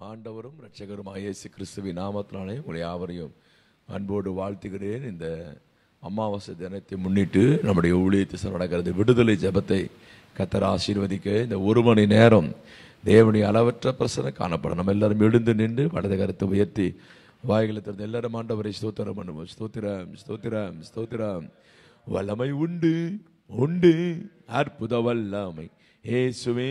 ஆண்டவரும் இரட்சகருமாய் இயேசு கிறிஸ்துவின் நாமத்தினாலே உங்களை யாவரையும் அன்போடு வாழ்த்துகிறேன் இந்த அமாவாசை தினத்தை முன்னிட்டு நம்முடைய ஊழியத்தை நடக்கிறது விடுதலை ஜெபத்தை கத்தர் ஆசீர்வதிக்க இந்த ஒரு மணி நேரம் தேவனுடைய அளவற்ற பிரசனம் காணப்படும் நம்ம எல்லாரும் எழுந்து நின்று வலது கருத்தை உயர்த்தி வாய்களை திறந்து எல்லாரும் ஆண்டவரை ஸ்தோத்திரம் பண்ணுவோம் ஸ்தோத்திரம் ஸ்தோத்திரம் ஸ்தோத்திரம் வல்லமை உண்டு உண்டு அற்புத வல்லமை இயேசுவே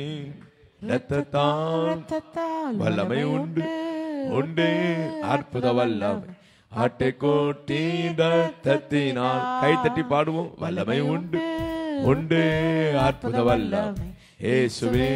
இரத்தத்தால் ரத்தத்தால் வல்லமை உண்டு உண்டு அற்புத வல்லமை ஆட்டைக்கோட்டி ரத்தத்தினால் கை தட்டி பாடுவோம் வல்லமை உண்டு உண்டு அற்புத வல்லமை இயேசுவே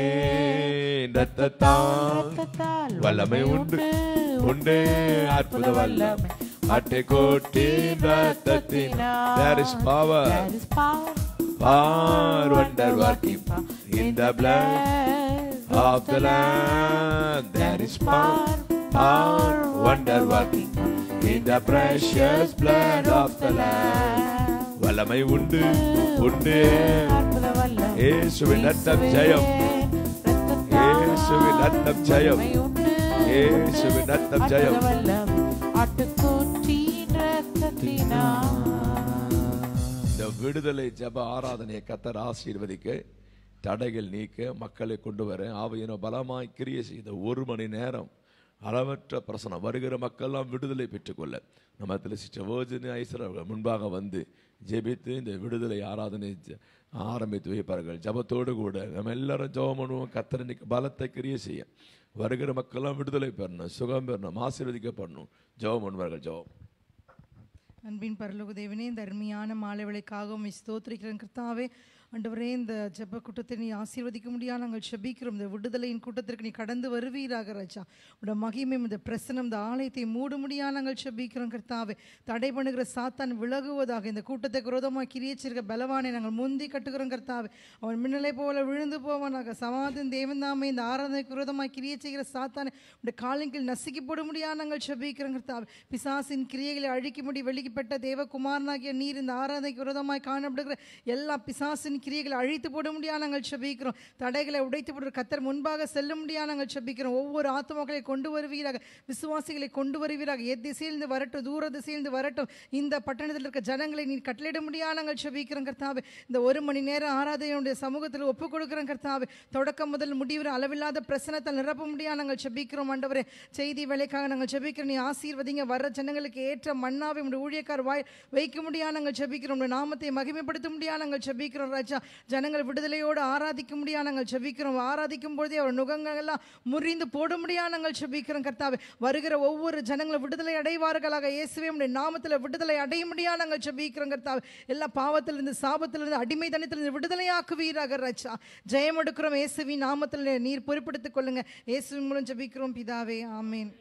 ரத்தத்தால் ரத்தத்தால் வல்லமை உண்டு உண்டு அற்புத வல்லமை ஆட்டைக்கோட்டி ரத்தத்தினால் there is power There is power power wonder working in the blood of the Lamb. There is power, power, wonder working in the precious blood of the Lamb. வல்லமை உண்டு உண்டு அற்புத வல்லமை இயேசுவின் ரத்தம் ஜெயம் இயேசுவின் ரத்தம் ஜெயம் இயேசுவின் ரத்தம் ஜெயம் ஆட்டுக்குட்டியின் ரத்தத்தினால் இந்த விடுதலை ஜெப ஆராதனையை கத்தர் ஆசீர்வதிக்க தடைகள் நீக்க மக்களை கொண்டு வர ஆவையின பலமாய் கிரியை செய்த ஒரு மணி நேரம் அளவற்ற பிரசனம் வருகிற மக்கள்லாம் விடுதலை பெற்றுக்கொள்ள நம்ம சிஸ்டர் வேர்ஜினி ஐஸ்வர் அவர்கள் முன்பாக வந்து ஜெபித்து இந்த விடுதலை ஆராதனை ஜ- ஆரம்பித்து வைப்பார்கள் ஜபத்தோடு கூட நம்ம எல்லாரும் ஜெபம் பண்ணுவோம் கத்தர் இன்னைக்கு பலத்தை கிரியை செய்ய வருகிற மக்கள்லாம் விடுதலை பெறணும் சுகம் பெறணும் ஆசீர்வதிக்கப்படணும் ஜெபம் பண்ணுவார்கள் ஜெபம் அன்பின் பரலோக தேவனே இந்த அருமையான மாலை வேளைக்காக உம்மை ஸ்தோத்திரிக்கிறேன் கர்த்தாவே ஆண்டவரே இந்த ஜெப கூட்டத்தை நீ ஆசீர்வதிக்க முடியாது நாங்கள் செபிக்கிறோம் இந்த விடுதலையின் கூட்டத்திற்கு நீ கடந்து வருவீராக ராஜா உட மகிமை இந்த பிரசனம் இந்த ஆலயத்தை மூட முடியாது நாங்கள் செபிக்கிறோம் கர்த்தாவே தடை பண்ணுகிற சாத்தான் விலகுவதாக இந்த கூட்டத்தை விரோதமாக கிரியச்சிருக்க பலவானை நாங்கள் முந்தி கட்டுகிறோம் கர்த்தாவே அவன் மின்னலை போல விழுந்து போவானாக சமாதன் தேவன் தாமே இந்த ஆராதனைக்கு விரோதமாக கிரியை செய்கிற சாத்தானை உடைய காலின்கீழ் நசுக்கி போட முடியாது நாங்கள் செபிக்கிறோம் கர்த்தாவே பிசாசின் கிரியைகளை அழிக்க முடி வெளிக்கப்பட்ட தேவகுமாரனாகிய நீர் இந்த ஆராதனைக்கு விரோதமாய் காணப்படுகிற எல்லா பிசாசின் கிரியைகளை அழித்து போட முடியாது நாங்கள் செபிக்கிறோம் தடைகளை உடைத்து போடுற கத்தர் முன்பாக செல்ல முடியாது நாங்கள் செபிக்கிறோம் ஒவ்வொரு ஆத்மாக்களை கொண்டு வருவீராக விசுவாசிகளை கொண்டு வருவீராக எத் திசையிலிருந்து வரட்டும் தூர திசையிலிருந்து வரட்டும் இந்த பட்டணத்தில் இருக்க ஜனங்களை நீ கட்டளையிட முடியாது நாங்கள் செபிக்கிறோம் கர்த்தாவே இந்த ஒரு மணி நேரம் ஆராதனையுடைய சமூகத்தில் ஒப்புக் கொடுக்கிறோம் கர்த்தாவே தொடக்கம் முதல் முடிவு வரை அளவில்லாத பிரசனத்தை நிரப்ப முடியாது நாங்கள் செபிக்கிறோம் ஆண்டவரே செய்தி வேலைக்காக நாங்கள் செபிக்கிறோம் நீ ஆசீர்வதிங்க வர்ற ஜனங்களுக்கு ஏற்ற மண்ணாவை உடைய ஊழியக்கார் வாய் வைக்க முடியாது நாங்கள் செபிக்கிறோம் உடைய நாமத்தை மகிமைப்படுத்த முடியாது நாங்கள் செபிக்கிறோம் ராஜா ஜனங்கள் விடுதலையோடு ஆராதிக்க முடியாது நாங்கள் செபிக்கிறோம் ஆராதிக்கும் பொழுதே அவர் நுகங்கள் எல்லாம் முறிந்து போட முடியாது நாங்கள் செபிக்கிறோம் கர்த்தாவே வருகிற ஒவ்வொரு ஜனங்களும் விடுதலை அடைவார்களாக இயேசுவே உடைய நாமத்தில் விடுதலை அடைய முடியாது நாங்கள் செபிக்கிறோம் கர்த்தாவே எல்லா பாவத்திலிருந்து சாபத்திலிருந்து அடிமைத்தனத்திலிருந்து விடுதலையாக்குவீராக ராஜா ஜெயம் எடுக்கிறோம் இயேசுவின் நாமத்தில் நீர் பொறுப்படுத்திக் கொள்ளுங்க இயேசுவின் மூலம் ஜெபிக்கிறோம் பிதாவே ஆமேன்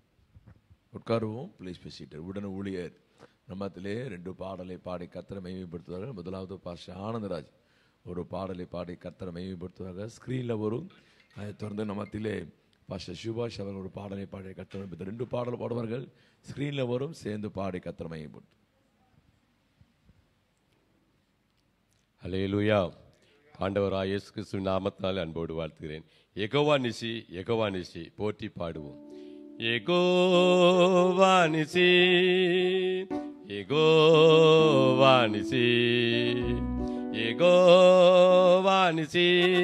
உட்காருவோம் ப்ளீஸ் பேசிட்டு உடனே ஊழியர் நம்மத்திலே ரெண்டு பாடலை பாடி கத்தரை மைமைப்படுத்துவார்கள் முதலாவது பாஷ ஆனந்தராஜ் ஒரு பாடலை பாடி கத்தரை மைமைப்படுத்துவார்கள் ஸ்க்ரீனில் வரும் அதை தொடர்ந்து நம்மத்திலே பாஷ சுபாஷ் அவர்கள் ஒரு பாடலை பாடி கத்தரை இந்த ரெண்டு பாடல் பாடுவார்கள் ஸ்க்ரீனில் வரும் சேர்ந்து பாடி கத்தரை மைமைப்படுத்தும் ஹலேலுயா ஆண்டவராய் இயேசு கிறிஸ்து நாமத்தினால் அன்போடு வாழ்த்துகிறேன் எகோவா நிசி எகோவா நிசி போற்றி பாடுவோம் எகோவா நிசி எகோவா நிசி எகோவா நிசி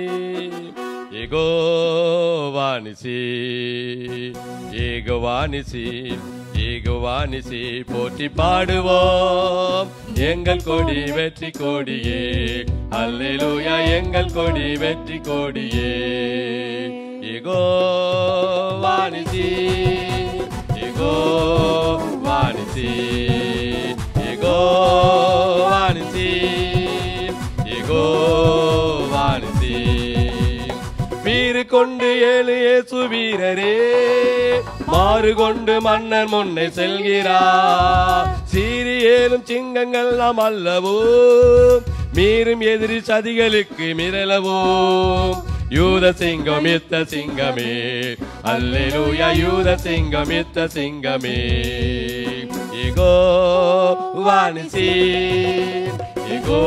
எகோவா நிசி ஏகோவா நிசி ஏகோவா நிசி போற்றி பாடுவோம் எங்கள் கொடி வெற்றி கொடியே அல்லேலூயா எங்கள் கொடி வெற்றி கொடியே ஏகோ வாணிசி ஏகோ வாணிசி ஏகோ வாணிசி ஏகோ வாணிசி வீறு கொண்டு ஏழு இயேசு வீரரே மாறு கொண்டு மன்னர் முன்னே செல்கிறார் சீறி ஏழும் சிங்கங்கள் நாம் அல்லவோ மீறும் எதிரி சதிகளுக்கு மிரளவோ யூத சிங்கம் யுத்த சிங்கமே அல்லேலூயா யூத சிங்கம் யுத்த சிங்கமே இகோ வாணிசி இகோ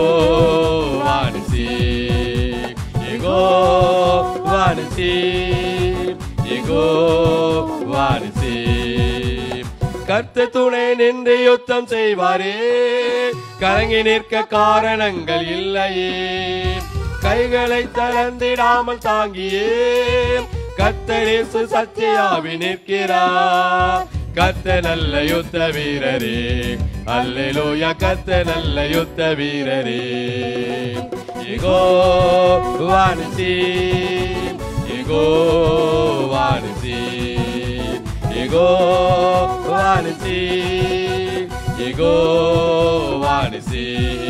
வாணிசி இகோ வாணிசி யெகோவானிசி கர்த்த துணை நின்று யுத்தம் செய்வாரே கலங்கி நிற்க காரணங்கள் இல்லையே கைகளை தளர்ந்திடாமல் தாங்கியே கத்தரேசு சத்தியாவி நிற்கிறார் கத்த நல்ல யுத்த வீரரே அல்லேலூயா கத்த நல்ல யுத்த வீரரே யெகோ வானசி யெகோ வானசி யெகோ வானசி யெகோ வானசி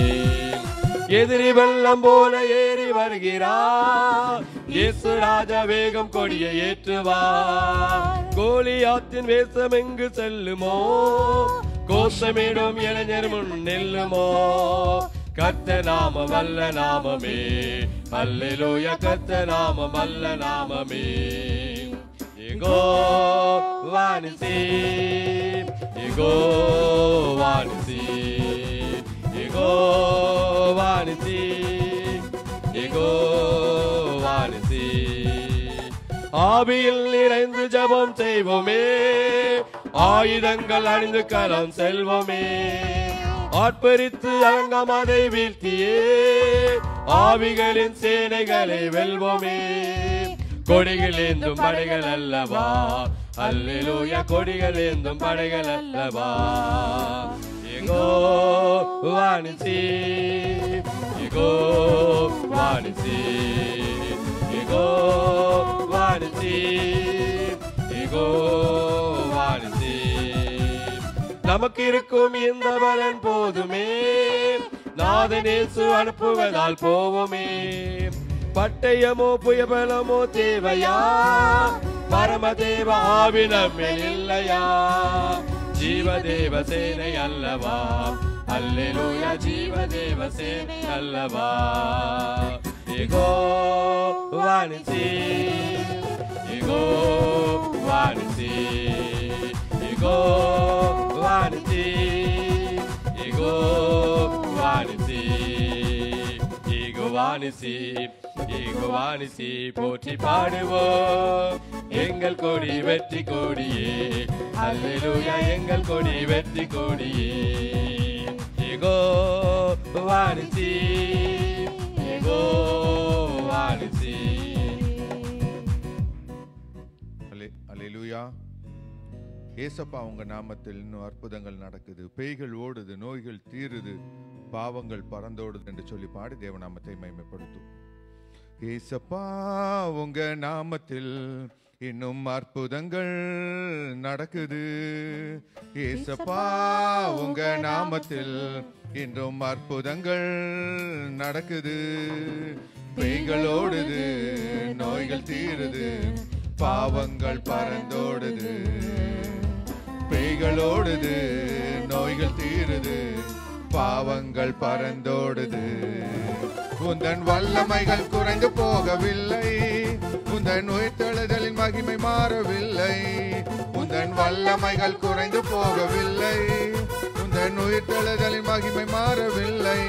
எதிரி வெள்ளம் போல ஏறி வருகிறார் இயேசு ராஜா வேகம் கொடியை ஏற்றுவார் கோலியாத்தின் வேஷம் எங்கு செல்லுமோ கோஷமிடும் இளைஞர் முன் நெல்லுமோ கத்த நாம வல்ல நாமமே அல்லேலூயா கத்த நாம வல்ல நாமமே எகோ வானிசி எகோ வானிசி எகோ வானிசி எகோ வானிசி ஆவியில் நிறைந்து ஜெபம் செய்வோமே ஆயுதங்கள் அணிந்து கலம் செல்வோமே ஆட்பரித்து அலங்கம் அதை வீழ்த்தியே ஆவிகளின் சேனைகளை வெல்வோமே கொடிகள் ஏந்தும் படைகள் அல்லவா அல்லேலூயா கொடிகள் ஏந்தும் படைகள் அல்லவா எகோ வாணிசி எகோ வாணிசி எகோ வாணிசி எகோ வாணிசி நமக்கு இருக்கும் இந்த பலன் போதுமே நாதனேசு அனுப்புவதால் போவோமே பட்டயமோ புயபலமோ தேவையா பரமதேவ ஆவி நம்மில் இல்லையா ஜீவதேவ சேனை அல்லவா அல்லேலூயா ஜீவதேவ சேனை அல்லவா எகோ வாணிசி எகோ வாணிசி எகோ வாணிசி எகோ வாணிசி ஈகோ வாணிசி ஈகோ வாணிசி போற்றி பாடுவோம் எங்கள் கொடி வெற்றி கொடியே அல்லேலூயா எங்கள் கொடி வெற்றி கொடியே ஈகோ வாணிசி ஈகோ வாணிசி அல்லே- அல்லேலூயா ஏசப்பா உங்க நாமத்தில் இன்னும் அற்புதங்கள் நடக்குது பேய்கள் ஓடுது நோய்கள் தீருது பாவங்கள் பறந்தோடுது என்று சொல்லி பாடி தேவநாமத்தை மைமைப்படுத்தும் ஏசப்பா உங்க நாமத்தில் இன்னும் அற்புதங்கள் நடக்குது ஏசப்பா உங்க நாமத்தில் இன்றும் அற்புதங்கள் நடக்குது பேய்கள் ஓடுது நோய்கள் தீருது பாவங்கள் பறந்தோடுது பேய்கள் ஓடுது நோய்கள் தீருது பாவங்கள் பறந்தோடுது உந்தன் வல்லமைகள் குறைந்து போகவில்லை உந்தன் உயிர்த்தெழுதலின் மகிமை மாறவில்லை உந்தன் வல்லமைகள் குறைந்து போகவில்லை உந்தன் உயிர்த்தெழுதலின் மகிமை மாறவில்லை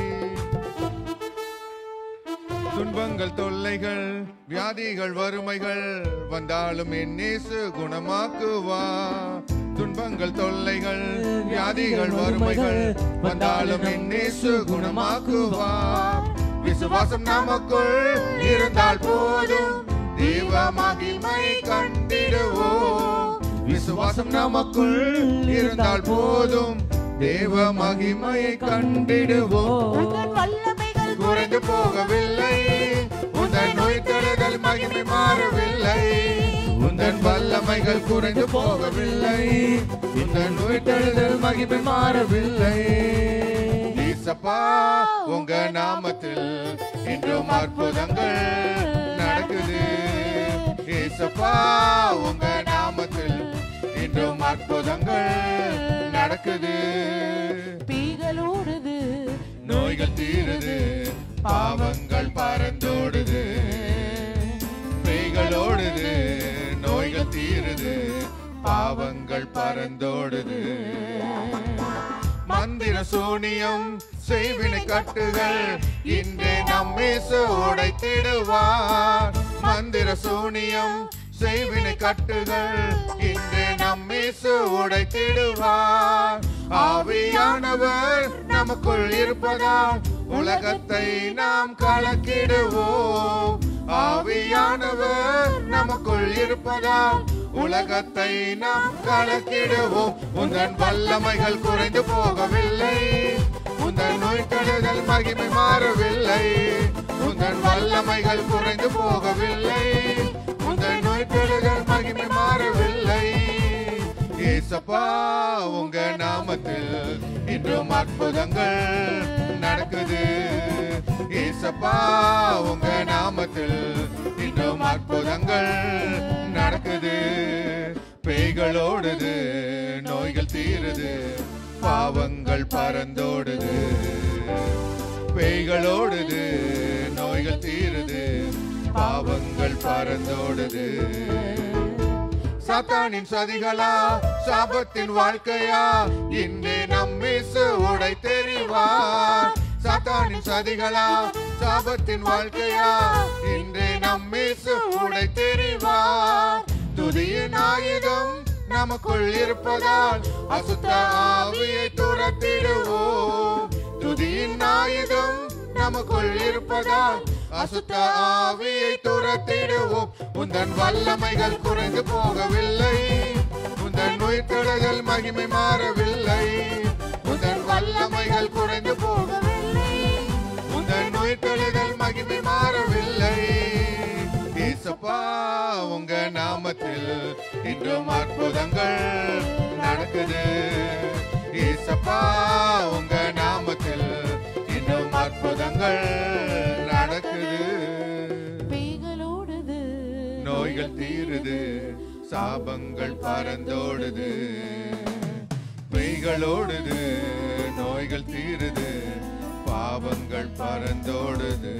துன்பங்கள் தொல்லைகள் வியாதிகள் வறுமைகள் வந்தாலும் என் இயேசு குணமாக்குவா துன்பங்கள் தொல்லைகள் வியாதிகள் வறுமைகள் வந்தாலும் என் இயேசு குணமாக்குவா விசுவாசம் நமக்குள் இருந்தால் போதும் தேவ மகிமை கண்டிடுவோம் விசுவாசம் நமக்குள் இருந்தால் போதும் தேவ மகிமையை கண்டிடுவோம் உந்தன் வல்லமைகள் குறைந்து போகவில்லை உந்தன் நோய் தடுதல் மகிமை மாறவில்லை உந்தன் வல்லமைகள் குறைந்து போகவில்லை உந்தன் நோய் தடுதல் மகிமை மாறவில்லை ஈசப்பா உங்க நாமத்தில் இன்றும் அற்புதங்கள் நடக்குது ஈசப்பா உங்க நாமத்தில் இன்றும் அற்புதங்கள் நடக்குது பீகள் ஓடுது நோய்கள் தீருது பாவங்கள் பறந்தோடுது பேய்கள் ஓடுது நோய்கள் தீருது பாவங்கள் பறந்தோடுது மந்திர சூனியம் செய்வினை கட்டுகள் இன்றே நம்மேசு உடைத்திடுவார் மந்திர சூனியம் செய்வினை கட்டுகள் இன்று நம்மீசு உடைத்திடுவார் ஆவியானவர் நமக்குள் இருப்பதால் உலகத்தை நாம் கலக்கிடுவோம் ஆவியானவர் நமக்குள் இருப்பதால் உலகத்தை நாம் கலக்கிடுவோம் உந்தன் வல்லமைகள் குறைந்து போகவில்லை உந்தன் நோய் தடுதல் மகிமை மாறவில்லை உந்தன் வல்லமைகள் குறைந்து போகவில்லை உந்தன் நோய் தடுதல் மகிமை மாறவில்லை ஏசப்பா உங்க நாமத்தில் இன்றும் அற்புதங்கள் நடக்குது ஏசப்பா உங்க நாமத்தில் இன்றும் அற்புதங்கள் நடக்குது பேய்களோடுது நோய்கள் தீருது பாவங்கள் பறந்தோடுது பேய்களோடுது நோய்கள் தீருது பாவங்கள் பறந்தோடுது சாத்தானின் சதிகளா சாபத்தின் வாழ்க்கையா இன்றே நம்மீசு உடை தெரிவார் சாத்தானின் சதிகளா சாபத்தின் வாழ்க்கையா இன்றே நம்மீசு உடை தெரிவார் துதியின் ஆயுதம் நமக்குள் இருப்பதால் அசுத்த ஆவியை துரத்திடுவோம் துதியின் ஆயுதம் நமக்குள் இருப்பதால் அசுத்த ஆவியை துரத்திடுவோம் உந்தன் வல்லமைகள் குறைந்து போகவில்லை உந்தன் உயிர்த்தெழுதல் மகிமை மாறவில்லை உந்தன் வல்லமைகள் குறைந்து போகவில்லை உந்தன் உயிர்த்தெழுதல் மகிமை மாறவில்லை ஏசப்பா உங்க நாமத்தில் இன்றும் அற்புதங்கள் நடக்குது ஏசப்பா உங்க நாமத்தில் இன்னும் அற்புதங்கள் நடக்குது பேய்களோடுது நோய்கள் தீருது சாபங்கள் பறந்தோடுது பெய்களோடுது நோய்கள் தீருது பாவங்கள் பறந்தோடுது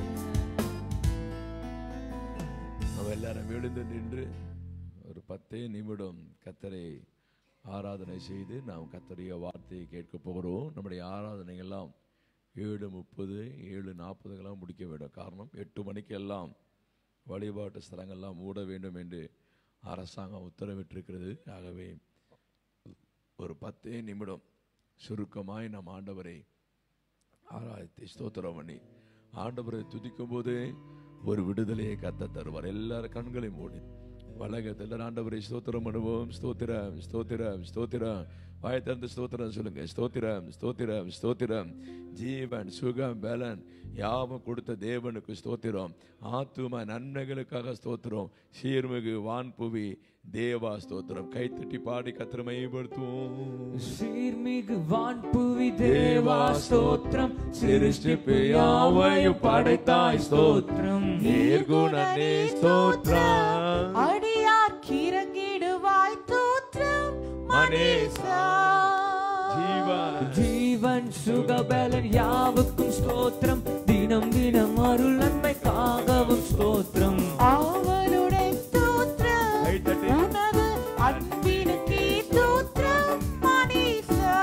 நம்ம எல்லாரும் விழுந்து நின்று ஒரு பத்தே நிமிடம் கத்தரை ஆராதனை செய்து நாம் கத்தருடைய வார்த்தையை கேட்க போகிறோம் நம்முடைய ஆராதனைகள்லாம் ஏழு முப்பது ஏழு நாற்பதுக்கெல்லாம் முடிக்க வேண்டும் காரணம் எட்டு மணிக்கெல்லாம் வழிபாட்டு ஸ்தலங்கள்லாம் மூட வேண்டும் என்று அரசாங்கம் உத்தரவிட்டிருக்கிறது ஆகவே ஒரு பத்தே நிமிடம் சுருக்கமாய் நாம் ஆண்டவரை ஆராய்ச்சி ஸ்தோத்திரம் பண்ணி ஆண்டவரை துதிக்கும் போது ஒரு விடுதலையை கத்த தருவார் எல்லாரும் கண்களை மூடி வழக்கத்தில் ஆண்டவரை ஸ்தோத்திரம் பண்ணுவோம் ஸ்தோத்திரம் ஸ்தோத்திரம் ஸ்தோத்திரம் வாயை திறந்து ஸ்தோத்திரம் சொல்லுங்க ஸ்தோத்திரம் ஸ்தோத்திரம் ஸ்தோத்திரம் ஜீவன் சுகம் பலன் யாவும் கொடுத்த தேவனுக்கு ஸ்தோத்திரம் ஆத்தும நன்மைகளுக்காக ஸ்தோத்திரம் சீர்மிகு வான்புவி தேவா ஸ்தோத்திரம் கைத்தட்டி பாடி கத்திரமைப்படுத்துவோம் சீர்மிகு வான்புவி தேவா ஸ்தோத்திரம் சிருஷ்டிப்பு யாவையும் படைத்தாய் ஸ்தோத்திரம் நீர்குணனே ஸ்தோத்திரம் அடியார் கிறங்கிடுவாய் தூற்றம் மனேசா ஜீவன் ஜீவன் சுகபலன் யாவுக்கும் ஸ்தோத்திரம் தினம் தினம் அருள் நன்மைக்காகவும் ஸ்தோத்திரம் அவளுடைய தூற்றம் கைத்தட்டி. உனது அன்பினுக்கே தூற்றம் மனேசா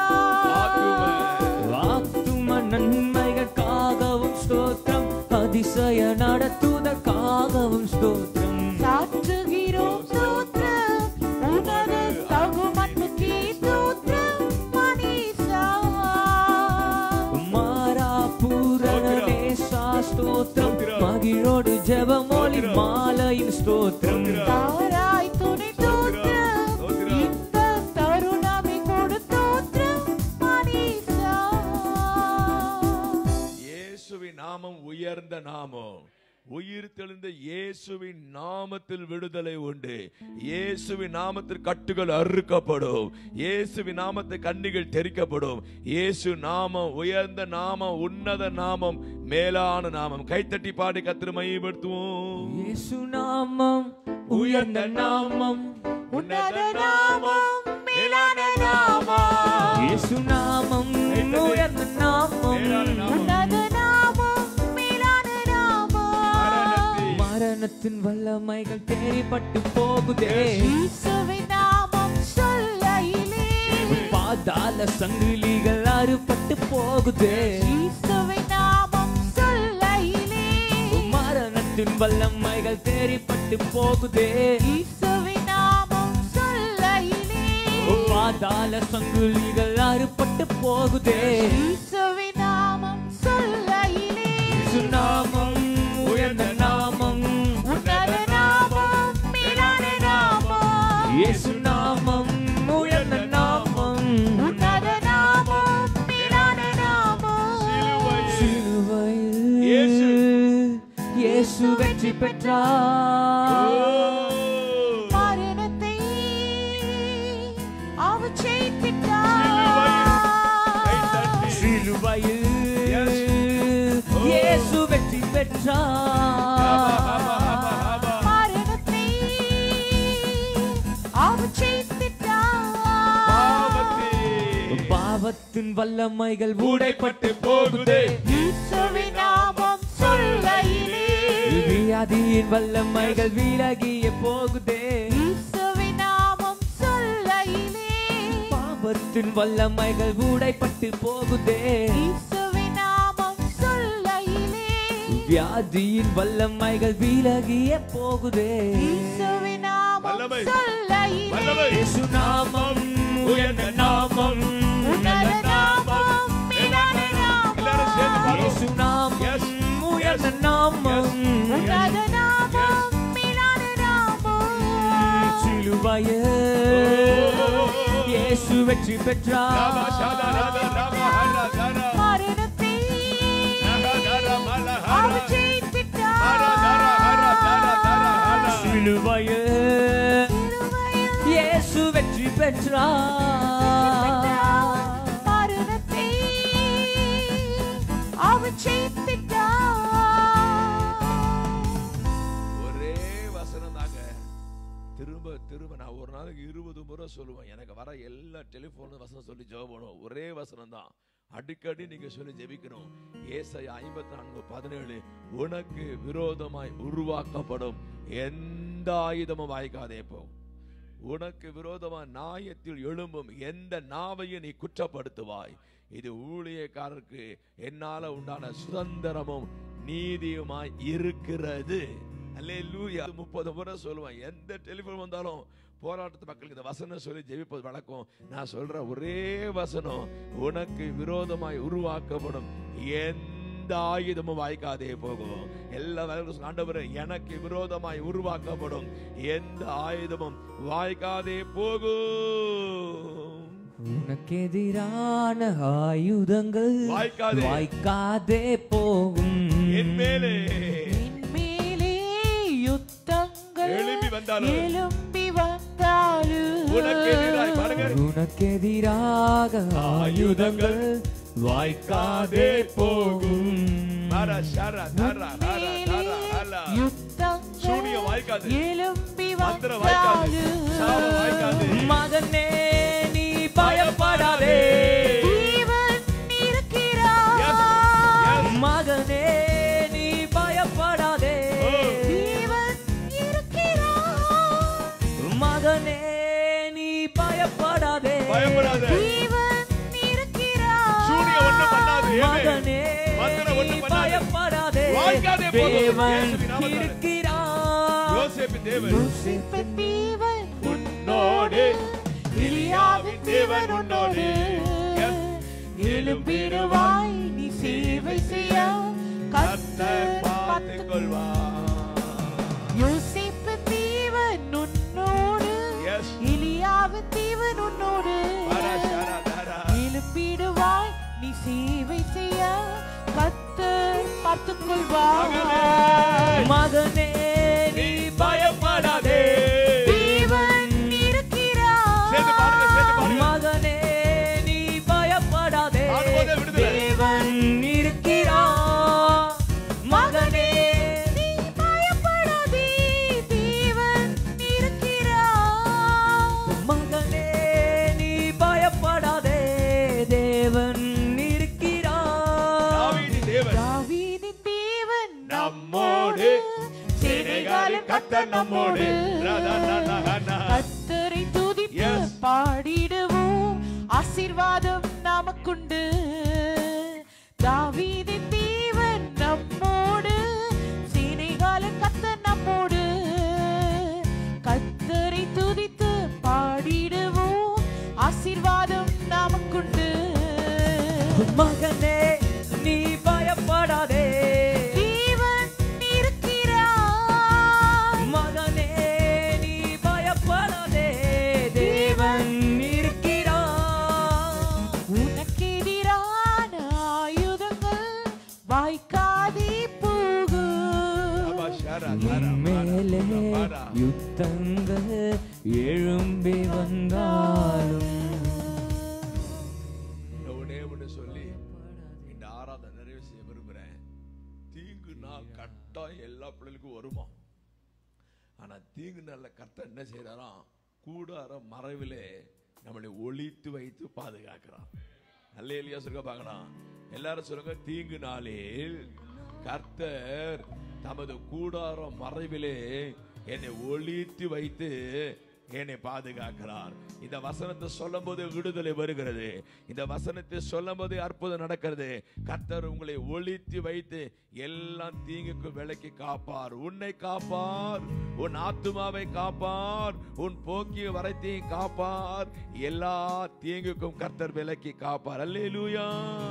ஆத்தும நன்மைகளுக்காகவும் ஸ்தோத்திரம் அதிசய நடத்துவதற்காகவும் ஸ்தோத்திரம் சாற்றுகிறோம் தூற்றம் உனது தகுமன்னுக்கே தூற்றம் மனேசா மாறா பூரண நேசா ஸ்தோத்திரம் மகிழோடு ஜெபமொழி மாலையின் ஸ்தோத்திரம் தாராய் துணை தூற்றம் இந்த தருணமை கொடு தூற்றம் மனேசா இயேசுவின் நாமம் உயர்ந்த நாமம் உயிர் தெளிந்த இயேசுவின் நாமத்தில் விடுதலை உண்டு இயேசுவின் நாமத்தில் கட்டுகள் அறுக்கப்படும் இயேசுவின் நாமத்தில் கண்ணிகள் தெரிக்கப்படும் இயேசு நாமம் உயர்ந்த நாமம் உன்னத நாமம் மேலான நாமம் கைத்தட்டி பாடி கத்திர மையப்படுத்துவோம் இயேசு நாமம் உயர்ந்த நாமம் உன்னத நாமம் மேலான நாமம் இயேசு நாமம் உயர்ந்த நாமம் உன்னத நாமம் மேலான நாமம் மரணத்தின் வல்லமைகள் தேறிப்பட்டு போகுதே இயேசுவின் நாமம் சொல்லையிலே பாதாள சங்கிலிகள் அறுபட்டு போகுதே இயேசுவின் நாமம் சொல்லையிலே மரணத்தின் பாவத்தின் வல்லமைகள் தேறிப்பட்டு போகுதே இயேசுவின் நாமம் சொல்லையிலே பாதாள சங்குலிகள் அறுபட்டு போகுதே இயேசுவின் நாமம் சொல்லையிலே சுநாமம் உயர்ந்த நாமம் உன்னத நாமம் மேலான நாமம் இயேசு நாமம் உயர்ந்த நாமம் உன்னத நாமம் மேலான நாமம் சிலுவையில் இயேசு. இயேசு வெற்றி பெற்றார் மரணத்தை அவர் ஜெயித்திட்டார் சிலுவையில் இயேசு வெற்றி பெற்றார் மரணத்தை அவர் ஜெயித்திட்டார் பாவத்தின் வல்லமைகள் ஊடைப்பட்டு போகுதே இயேசுவின் நாமம் சொல்லையிலே வியாதியின் வல்லமைகள் விலகிய போகுதே இயேசுவின் நாமம் சொல்லையிலே பாவத்தின் வல்லமைகள் ஊடைப்பட்டு போகுதே இயேசுவின் நாமம் சொல்லையிலே வியாதியின் வல்லமைகள் விலகிய போகுதே இயேசுவின் நாமம் வல்லமை. சொல்லையிலே வல்லமை. இயேசு நாமம் உயர்ந்த நாமம் உன்னத நாமம் மேலான எல்லாரும் சேர்ந்து நாமம் பாடுவோம். இயேசு நாமம் Yes. உயர்ந்த நாமம் உன்னத நாமம் மேலான நாமம் சிலுவைய இயேசு வெற்றி ராமா, பெற்றார் ஷாதா, ராதா, ராமா, ஹரா, தாரா. மரணத்தை நகா, தாரா, மலா, ஹரா. அவர் ஜெயித்திட்டார் ஹரா, தாரா, ஹரா, தாரா, தாரா, ஹரா. சிலுவைய சிலுவையில் இயேசு வெற்றி பெற்றார் மரணத்தை அவர் ஜெயித்திட்டார் ஒரே வசனம் தாங்க திரும்ப திரும்ப நான் ஒரு நாளைக்கு இருபது முறை சொல்லுவேன் எனக்கு வர எல்லா டெலிஃபோன் வசனம் சொல்லி ஜெபம் பண்ணுவோம் ஒரே வசனம் தான் அடிக்கடி நீங்க சொல்லி ஜெபிக்கணும் ஏசை ஐம்பத்தி நான்கு பதினேழு உனக்கு விரோதமாய் உருவாக்கப்படும் எந்த ஆயுதமும் வாய்க்காதே போ உனக்கு விரோதமா நாயத்தில் எழும்பும் எந்த நாவையும் நீ குற்றப்படுத்துவாய் இது ஊழியக்காரருக்கு என்னால உண்டான சுதந்திரமும் நீதியுமாய் இருக்கிறது அல்லேலூயா முப்பது முறை சொல்லுவேன் எந்த டெலிஃபோன் வந்தாலும் போராட்டத்து மக்களுக்கு இந்த வசனம் சொல்லி ஜெபிப்பது வழக்கம் நான் சொல்ற ஒரே வசனம் உனக்கு விரோதமாய் உருவாக்கப்படும் எந்த ஆயுதமும் வாய்க்காதே போகும் எல்லா வேலையும் ஆண்டவரே எனக்கு விரோதமாய் உருவாக்கப்படும் எந்த ஆயுதமும் வாய்க்காதே போகும் உனக்கு எதிரான ஆயுதங்கள் வாய்க்காதே. வாய்க்காதே போகும் என் மேலே என் மேலே யுத்தங்கள் எழும்பி வந்தாலும் எழும்பி வந்தாலும் உனக்கு எதிராய் பாருங்க உனக்கு எதிராக ஆயுதங்கள் வாய்க்காதே போகும் ஹர, ஷர, தர, ஹர, தர, ஹல. யுத்தங்கள் சூனியம் வாய்க்காது. எழும்பி மந்திரம் வாய்க்காது. சாபம் வாய்க்காது. மகனே நீ பயப்படாதே தேவன் Yes, இருக்கிறார் yes. மகனே நீ பயப்படாதே Oh. தேவன் இருக்கிறார் மகனே நீ பயப்படாதே பயப்படாத தேவன் இருக்கிறார் சூனியம் ஒண்ணும் பண்ணாது ஏமே. மகனே மந்திரம் நீ ஒண்ணும் பண்ணாது. பயப்படாதே வாய்க்காதே போதும். தேவன் இயேசுவின் நாமத்தாலே. இருக்கிறார் யோசேப்பின் தேவன் யோசிப்பின் தேவன் உன்னோடு எலியாவின் தேவன் உன்னோடு Yes. எழும்பிடுவாய் நீ சேவை செய்ய கர்த்தர் கர்த்தர் பார்த்துக் பார்த்துக் கொள்வார் யோசிப்பு தேவன் உன்னோடு Yes. எலியாவின் தேவன் உன்னோடு ஹர, ஷர, தர. எழுப்பிடுவாய் நீ சேவை செய்ய கர்த்தர் பார்த்துக் கொள்வார் மகனே நீ பயப்படாதே தேவன் இருக்கிறார் சேர்ந்து பாடுங்க, சேர்ந்து பாடுங்க. மகனே நீ பயப்படாதே பாடும்போதே விடுதலை. தேவன் இருக்கிறார் மகனே நீ பயப்படாதே தேவன் இருக்கிறார் மகனே நீ பயப்படாதே தேவன் இருக்கிறார் தாவீதின் தேவன் தாவீதின் தேவன் நம்மோடு சேனைகளின் கர்த்தர் நம்மோடு ரதா, ரதா, ரதா. கர்த்தரை துதித்து Yes. பாடிடுவோம் ஆசீர்வாதம் நமக்குண்டு தாவீதின் தேவன் நம்மோடு சேனைகளின் யுத்தங்கள் எழும்பி வந்தாலும் நான் ஒண்ணே ஒண்ணு சொல்லி இந்த ஆராதனை நிறைவு செய்ய விரும்புறேன் தீங்கு நாள் கட்டாயம் எல்லா பிள்ளைகளுக்கும் வருமா ஆனா தீங்கு நாள்ல கர்த்தர் என்ன செய்யறாராம் கூடார மறைவிலே நம்மளை ஒளித்து வைத்து பாதுகாக்கிறார் நல்ல எலியா சொல்லுங்க பார்க்கலாம் எல்லாரும் சொல்லுங்க தீங்கு நாளில் கர்த்தர் தமது கூடார மறைவிலே என்னை ஒளித்து வைத்து என்னை பாதுகாக்கிறார் இந்த வசனத்தை சொல்லும் போது விடுதலை வருகிறது இந்த வசனத்தை சொல்லும் போது அற்புதம் நடக்கிறது கர்த்தர் உங்களை ஒளித்து வைத்து எல்லாம் தீங்குக்கு விலக்கி காப்பார் உன்னை காப்பார் உன் ஆத்துமாவை காப்பார் உன் போக்கிய வரத்தையும் காப்பார் எல்லா தீங்குக்கும் கர்த்தர் விலக்கி காப்பார் அல்லேலூயா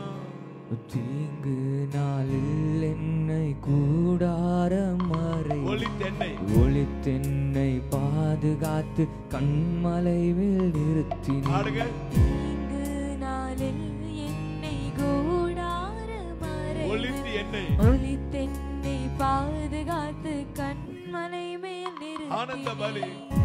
தீங்கு நாளில் என்னை கூடார மறை ஒளித்தென்னை ஒளித்தென்னை பாதுகாத்து கண்மலைவில் நிறுத்தினார் ஆடுங்க தீங்கு நாளில் என்னை கூடார மறை ஒளித்து என்னை ஒளித்தென்னை பாதுகாத்து கண்மலை மேல் ஆனந்த பலி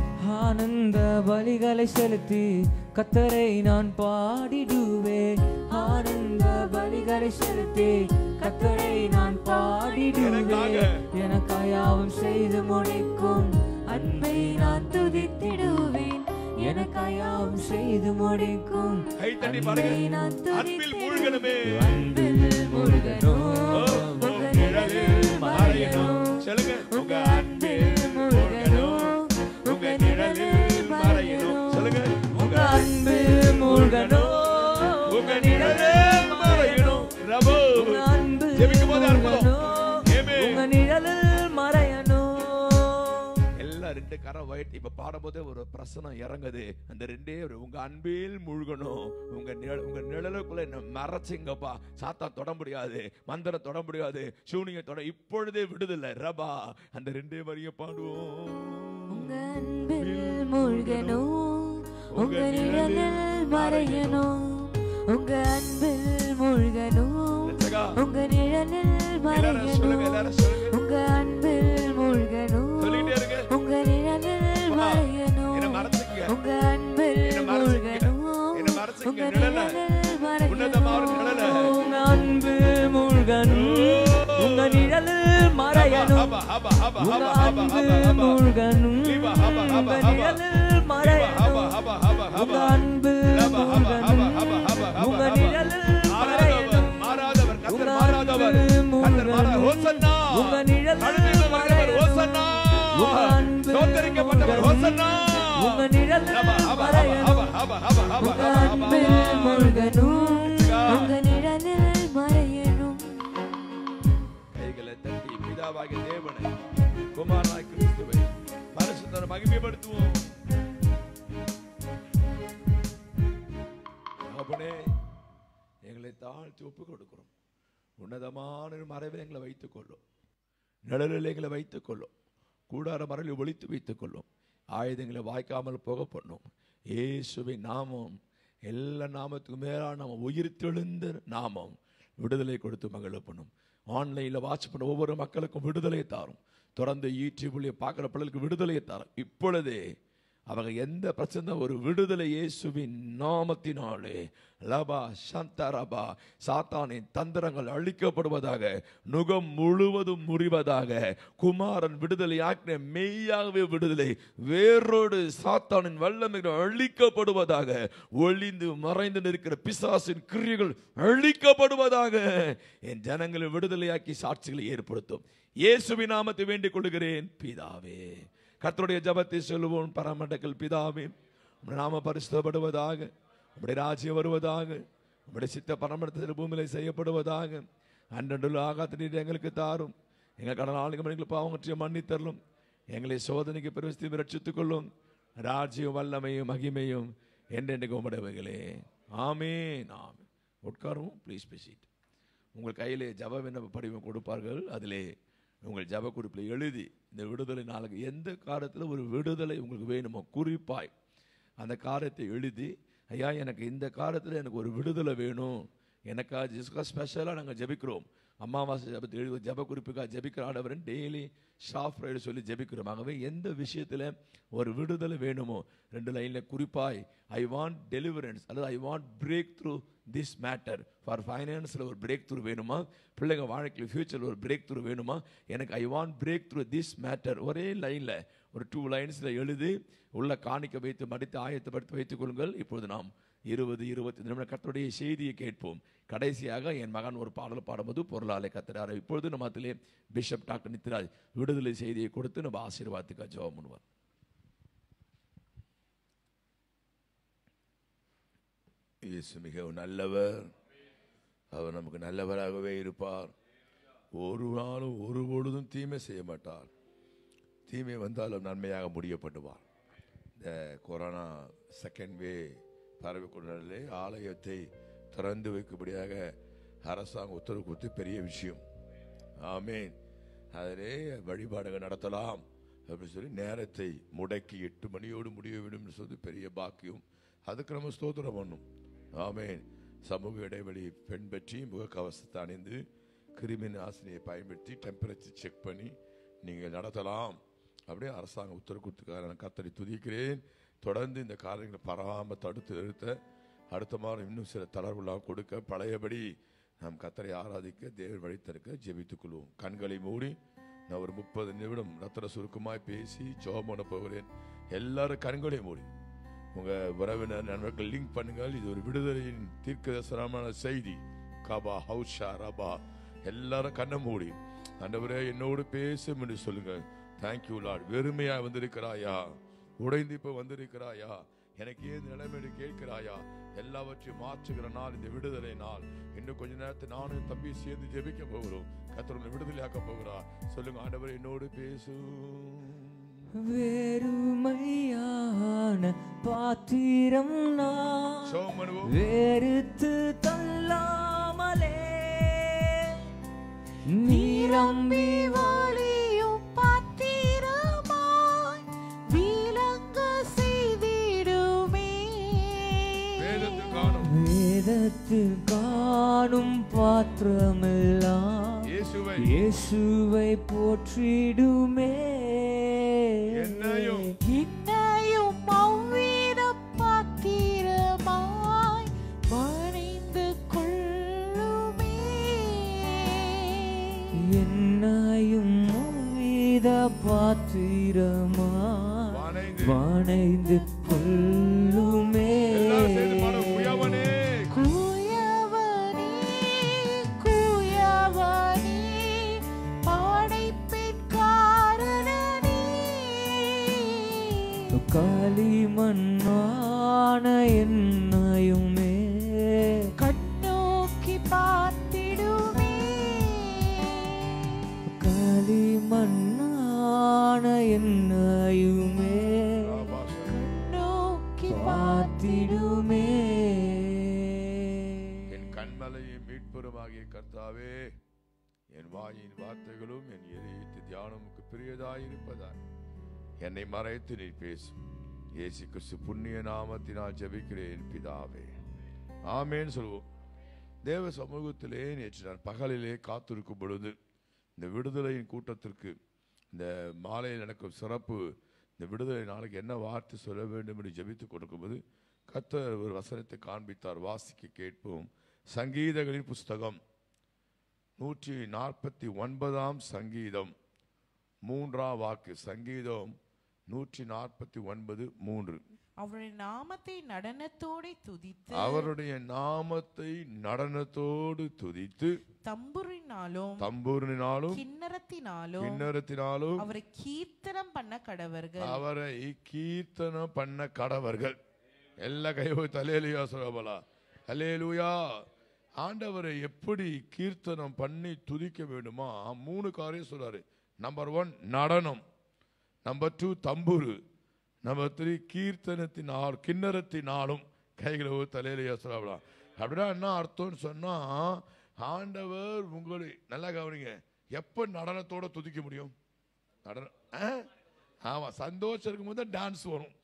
ஆனந்த பலிகளை செலுத்தி கத்தரை நான் பாடிடுவேன் ஆனந்த பலிகளை செலுத்தி கத்தரை நான் பாடிடுவேன் எனக்காயாவும் செய்து முடிக்கும் அன்பை நான் துதித்திடுவேன் எனக்காயாவும் செய்து முடிக்கும் கை தட்டி அன்பை பாருங்க நான் அன்பில் மூழ்கணுமே அன்பில் முருகனோ ஓ, உங்க நிழலில் மறையணும் சொல்லுங்க உங்க அன்பில் மூழ்கணும் உங்க நிழலில் மறையணும் சொல்லுங்க உங்க அன்பில் முருகனோ உங்க நிழலில் மறையணும் ரபோ உங்க அன்பு ஜெபிக்கும் போது அற்புதம் முருகனோ, ஆமென். உங்க நிழலில் மறையனோ எல்லாம் ரெண்டு கரம் ஒயிட் இப்ப பாடும்போது ஒரு பிரசனம் இறங்குது அந்த ரெண்டே ஒரு உங்க அன்பில் மூழ்கணும் உங்க நிழல் உங்க நிழலுக்குள்ள என்ன மறைச்சிங்கப்பா சாத்தா தொட முடியாது மந்திரம் தொட முடியாது சூனிய தொட இப்பொழுதே விடுதலை ரபா அந்த ரெண்டே வரிய பாடுவோம் உங்க அன்பில் மூழ்கணும் உங்க நிழலில் மறையணும் உங்க அன்பில் மூழ்கணும் ரட்சகா, உங்க நிழலில் எல்லாரும் சொல்லுங்க மறையணும் எல்லாரும் சொல்லுங்க உங்க அன்பில் மூழ்கணும் சொல்லிக்கிட்டே இருங்க உங்க நிழலில் அம்மா, மறையணும் என்னை மறைச்சுங்க உங்க அன்பில் என்னை மறைச்சுங்க. மூழ்கணும் என்னை மறைச்சுங்க, உங்க நிழலை. நிழலில் உன்னதமான மறையணும் நிழலை. உங்க அன்பு மூழ்கனும் உங்க நிழலில் மறையணும் ஹபா, ஹபா, ஹபா, உங்க ஹபா, ஹபா, அன்பு ஹபா, ஹபா. மூழ்கனும் லீபா, ஹபா, ஹபா, உங்க ஹபா. நிழலில் ஹபா, மறையணும் ஹபா, ஹபா, ஹபா, உங்க ஹபா. அன்பு ஹபா, ஹபா, ஹபா, மூழ்கனும் ஹபா, ஹபா, ஹபா, உங்க ஹபா. நிழலில் மாறாதவர், மறையணும் மாறாதவர், கர்த்தர் உங்க மாறாதவர். அன்பு கர்த்தர் மாறா- மூழ்கனும் ஹோசன்னா. உங்க நிழலில் கழுத்தில் மறைந்தவர், மறையணும். ஹோசன்னா. உங்க அன்பு தோத்தரிக்கப்பட்டவர், ஹோசன்னா. உங்க நிழலில் ஹபா, ஹபா, ஹபா, மறையணும் ஹபா, ஹபா, ஹபா, ஹபா, உங்க ஹபா, ஹபா, அன்பில் ஹபா. மூழ்கணும் ரட்சகா. உங்க நிழலில் மறையணும் கைகளை தட்டி பிதாவாகிய தேவனை குமாரனாய் கிறிஸ்துவை பரிசுத்தரை மகிமைப்படுத்துவோம் தகப்பனே, எங்களை தாழ்த்தி ஒப்பு கொடுக்கிறோம் உன்னதமான ஒரு மறைவில் எங்களை வைத்துக் கொள்ளும் நிழலில் எங்களை வைத்துக் கொள்ளும் கூடார மறைவில் ஒழித்து வைத்துக் கொள்ளும் ஆயுதங்களை வாய்க்காமல் போக பண்ணும் இயேசுவின் நாமம் எல்லா நாமத்துக்கும் மேலான நாமம் உயிர் தெழுந்த நாமம் விடுதலை கொடுத்து மகிழ பண்ணும் ஆன்லைனில் வாட்ச் பண்ண ஒவ்வொரு மக்களுக்கும் விடுதலை தாரும் தொடர்ந்து யூடியூப்லேயே பார்க்குற பிள்ளைகளுக்கு விடுதலையை தாரும் இப்பொழுதே அவங்க எந்த பிரச்சனை ஒரு விடுதலை இயேசுவின் நாமத்தினாலே லபா சந்தரபா சாத்தானின் தந்திரங்கள் அழிக்கப்படுவதாக நுகம் முழுவதும் முறிவதாக குமாரன் விடுதலை ஆக்கின மெய்யாகவே விடுதலை வேரோடு சாத்தானின் வல்லமைகள் அழிக்கப்படுவதாக ஒளிந்து மறைந்து நிற்கிற பிசாசின் கிரியைகள் அழிக்கப்படுவதாக என் ஜனங்களை விடுதலையாக்கி சாட்சிகளை ஏற்படுத்தும் இயேசுவின் நாமத்தை வேண்டிக் கொள்கிறேன் பிதாவே கர்த்தருடைய ஜபத்தை சொல்லுவோம் பரமண்டக்கல் பிதாவே உம்முடைய நாம பரிசுத்தப்படுவதாக உம்முடைய ராஜ்யம் வருவதாக உம்முடைய சித்த பரமண்டத்தில் பூமியில செய்யப்படுவதாக அன்றண்டுள்ள ஆகாத்த நீர் எங்களுக்கு தாரும் எங்கள் கடல் ஆளுங்க எங்களுக்கு பாவங்கற்றையும் மன்னித்தரலும் எங்களை சோதனைக்கு பிரவஸ்தி ரட்சித்துக் கொள்ளும் ராஜ்யம் வல்லமையும் மகிமையும் என்றென்றைக்கு உம்முடையவைகளே ஆமென் ஆமென் உட்காரவும் ப்ளீஸ் பேசிட்டு உங்கள் கையிலே ஜப விண்ணப்ப படிவம் கொடுப்பார்கள் அதிலே உங்கள் ஜப குறிப்பில் எழுதி இந்த விடுதலை நாளுக்கு எந்த காலத்தில் ஒரு விடுதலை உங்களுக்கு வேணுமோ குறிப்பாய் அந்த காரியத்தை எழுதி ஐயா எனக்கு இந்த காலத்தில் எனக்கு ஒரு விடுதலை வேணும் எனக்காக ஜிஸ்கா ஸ்பெஷலாக நாங்கள் ஜெபிக்கிறோம் அமாவாசை ஜபத்தில் எழுதுவ ஜப குறிப்புக்காக ஜபிக்கிற ஆண்டவரன் டெய்லி ஷாஃப் ரைடு சொல்லி ஜபிக்கிறோம் ஆகவே எந்த விஷயத்தில் ஒரு விடுதலை வேணுமோ ரெண்டு லைனில் குறிப்பாய் ஐ வாண்ட் டெலிவரன்ஸ் அல்லது I want breakthrough this matter for ஃபைனான்ஸில் ஒரு பிரேக் த்ரூ வேணுமா பிள்ளைங்க வாழ்க்கையில் ஃபியூச்சரில் ஒரு பிரேக் த்ரூ வேணுமா எனக்கு I want breakthrough this matter ஒரே லைனில் ஒரு டூ லைன்ஸில் எழுதி உள்ள காணிக்க வைத்து மடித்து ஆயத்தப்படுத்தி வைத்துக் கொள்ளுங்கள் இப்பொழுது நாம் இருபது இருபத்தி நிமிடம் கர்த்தருடைய செய்தியை கேட்போம் கடைசியாக என் மகன் ஒரு பாடல் பாடும்போது பொருளாலை கத்துறாரு இப்பொழுது நம்ம அதிலே பிஷப் டாக்டர் நித்ராஜ் விடுதலை செய்தியை கொடுத்து நம்ம ஆசீர்வாதத்துக்கு ஜெபம் பண்ணுவார் இயேசு மிகவும் நல்லவர் அவர் நமக்கு நல்லவராகவே இருப்பார் ஒரு நாளும் ஒரு பொழுதும் தீமை செய்ய மாட்டார் தீமை வந்தாலும் நன்மையாக முடியப்படுவார் இந்த கொரோனா செகண்ட் வே பரவி கொண்டதிலே ஆலயத்தை திறந்து வைக்கும்படியாக அரசாங்கம் உத்தரவு கொடுத்து பெரிய விஷயம் ஆமேன் அதிலே வழிபாடுகள் நடத்தலாம் அப்படின்னு சொல்லி நேரத்தை முடக்கி எட்டு மணியோடு முடிய வேண்டும் சொல்லி பெரிய பாக்கியம் அதுக்கு நம்ம ஸ்தோத்திரம் பண்ணும் ஆமேன் சமூக இடைவெளி பின்பற்றி முகக்கவசத்தை அணிந்து கிருமி நாசினியை பயன்படுத்தி டெம்பரேச்சர் செக் பண்ணி நீங்கள் நடத்தலாம் அப்படியே அரசாங்கம் உத்தரவு கொடுத்துக்கார நான் கத்தரி துதிக்கிறேன் தொடர்ந்து இந்த காரியங்களை பரவாமல் தடுத்து நிறுத்த அடுத்த மாதம் இன்னும் சில தளர்வுலாம் கொடுக்க பழையபடி நாம் கத்தரை ஆராதிக்க தேவன் வழித்தருக்க ஜெபித்துக் கொள்வோம் கண்களை மூடி நான் ஒரு முப்பது நிமிடம் ரத்தன சுருக்கமாய் பேசி ஜோம் பண்ண போகிறேன் எல்லாரும் கண்களை மூடி உங்க உறவினர் நண்பர்கள் லிங்க் பண்ணுங்கள் இது ஒரு விடுதலையின் தீர்க்கதரிசனமான செய்தி கபா ஹவுஷா ரபா எல்லாரும் கண்ணை மூடி ஆண்டவரே என்னோடு பேசும் என்று சொல்லுங்க தேங்க்யூ லார்ட் வெறுமையா வந்திருக்கிறாயா உடைந்து இப்ப வந்திருக்கிறாயா எனக்கு ஏன் நிலைமை என்று கேட்கிறாயா எல்லாவற்றையும் மாற்றுகிற நாள் இந்த விடுதலை நாள் இன்னும் கொஞ்ச நேரத்தை நானும் தம்பி சேர்ந்து ஜெபிக்க போகிறோம் கத்தர் விடுதலையாக்க போகிறார் சொல்லுங்க ஆண்டவர் என்னோடு பேசும் வெறுமையான பாத்திரம் நான் சோம் பண்ணுவோம் வெறுத்து தள்ளாமலே நீரம்பி வழியும் பாத்திரமாய் விளங்க செய்திடுமே வேதத்தில் காணும் வேதத்து காணும் பாத்திரமெல்லாம் இயேசுவை இயேசுவை போற்றிடுமே என்னையும் என்னையும் அவ்வித பாத்திரமாய் வணைந்து கொள்ளுமே என்னையும் வீத பாத்திரமா வானைந்து வணைந்து கொள்ளுமே எல்லாரும் சேர்ந்து பாடுவோம் குயவனே குயவனே குயவனே படைப்பின் காரணனே களிமண்ணான என்னையுமே கண்ணோக்கி பார்த்திடுமே களிமண்ணான என்னையுமே நோக்கி பார்த்திடுமே என் கண்மலையும் மீட்பெருமாகிய கர்த்தாவே என் வாயின் வார்த்தைகளும் என் இதயத்து தியானமுக்கு பிரியதாயிருப்பதால் என்னை மறைத்து நீ பேசும் இயேசு கிறிஸ்து புண்ணிய நாமத்தினால் ஜெபிக்கிறேன் பிதாவே ஆமேன்னு சொல்லுவோம் தேவ சமூகத்திலே நேற்று நான் பகலிலே காத்திருக்கும் பொழுது இந்த விடுதலையின் கூட்டத்திற்கு இந்த மாலையில் நடக்கும் சிறப்பு இந்த விடுதலை நாளைக்கு என்ன வார்த்தை சொல்ல வேண்டும் என்று ஜெபித்துக் கொடுக்கும்போது கர்த்தர் ஒரு வசனத்தை காண்பித்தார் வாசிக்க கேட்போம் சங்கீதங்களின் புஸ்தகம் நூற்றி நாற்பத்தி ஒன்பதாம் சங்கீதம் மூன்றாம் வாக்கு சங்கீதம் நூற்றி நாற்பத்தி ஒன்பது மூன்று அவருடைய நாமத்தை நடனத்தோടെ துதித்து அவருடைய நாமத்தை நடனத்தோடு துதித்து தம்புரினாலும் தம்பூரினாலும் கிண்ணறத்தினாலும் கிண்ணறத்தினாலும் அவரை கீர்த்தனம் பண்ண கடவர்கள் அவரை கீர்த்தனம் பண்ண கடவர்கள் எல்லா கையோ தலையிலையா சொல்லபலா அலேலுயா ஆண்டவரை எப்படி கீர்த்தனம் பண்ணி துதிக்க வேண்டுமா மூணு காரியம் சொல்றாரு நம்பர் ஒன் நடனம் நம்பர் டூ தம்புரு நம்பர் த்ரீ கீர்த்தனத்தினால் கிண்ணறத்தினாலும் கைகளை தலையிலையா சொல்லலாம் அப்படின்னா என்ன அர்த்தம்னு சொன்னா ஆண்டவர் உங்களை நல்லா கவனிங்க எப்ப நடனத்தோட துதிக்க முடியும் நடனம் ஆ? ஆமா சந்தோஷம் இருக்கும்போது தான் டான்ஸ் வரும்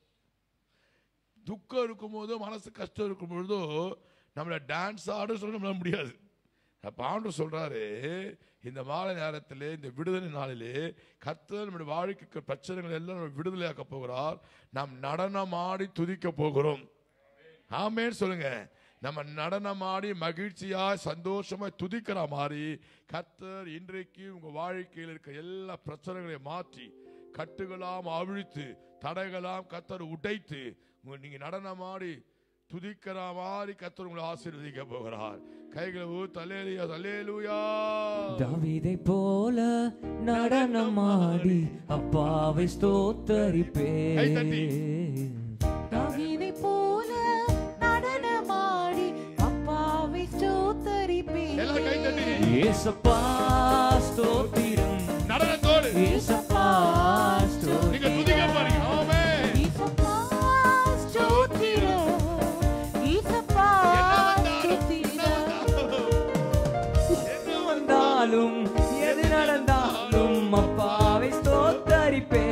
துக்கம் இருக்கும்போதோ மனசு கஷ்டம் இருக்கும் பொழுதோ நம்மளை டான்ஸ் ஆட சொல்ல நம்மளால முடியாது அப்ப ஆண்டு சொல்றாரு இந்த மாலை நேரத்திலே இந்த விடுதலை நாளிலே கர்த்தர் நம்முடைய வாழ்க்கைக்கு பிரச்சனைகள் எல்லாம் நம்ம விடுதலையாக்க போகிறார் நாம் நடனமாடி துதிக்க போகிறோம் ஆமேன்னு சொல்லுங்க நம்ம நடனமாடி மகிழ்ச்சியா சந்தோஷமா துதிக்கிற மாதிரி கர்த்தர் இன்றைக்கு உங்க வாழ்க்கையில் இருக்க எல்லா பிரச்சனைகளையும் மாற்றி கட்டுகளாம் அவிழ்த்து தடைகளாம் கர்த்தர் உடைத்து உங்க- நீங்க நடனமாடி துதிக்கிற மாதிரி கர்த்தர் உங்களை ஆசீர்வதிக்க போகிறார் கைகளை ஊத்து அல்லேலூயா அல்லேலூயா தாவீதை போல நடனமாடி அப்பாவை ஸ்தோத்தரிப்பே கை தட்டி. தாவீதை போல நடனமாடி அப்பாவை ஸ்தோத்தரிப்பேன் எல்லாரும் கை தட்டி ஏசப்பா ஸ்தோத்திரம் நடனத்தோடு ஏசப்பா நீங்க ஸ்தோத்திரம் துதிக்க பாருங்க ஆமென் ஈசப்பா ஸ்தோத்திரம் ஈசப்பா என்ன வந்தாலும், என்ன ஸ்தோத்திரம் வந்தாலும், என்ன வந்தாலும் எது நடந்தாலும் அப்பாவை ஸ்தோத்தரிப்பே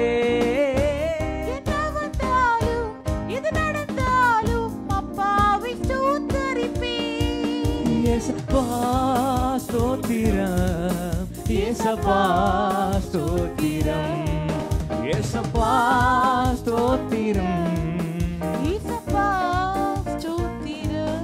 என்ன வந்தாலும் எது நடந்தாலும் அப்பாவை ஸ்தோத்தரிப்பேன் ஏசப்பா ஸ்தோத்திரம் ஏசப்பா ஸ்தோத்திரம் ஏசப்பா ஸ்தோத்திரம் ஈசப்பா ஸ்தோத்திரம்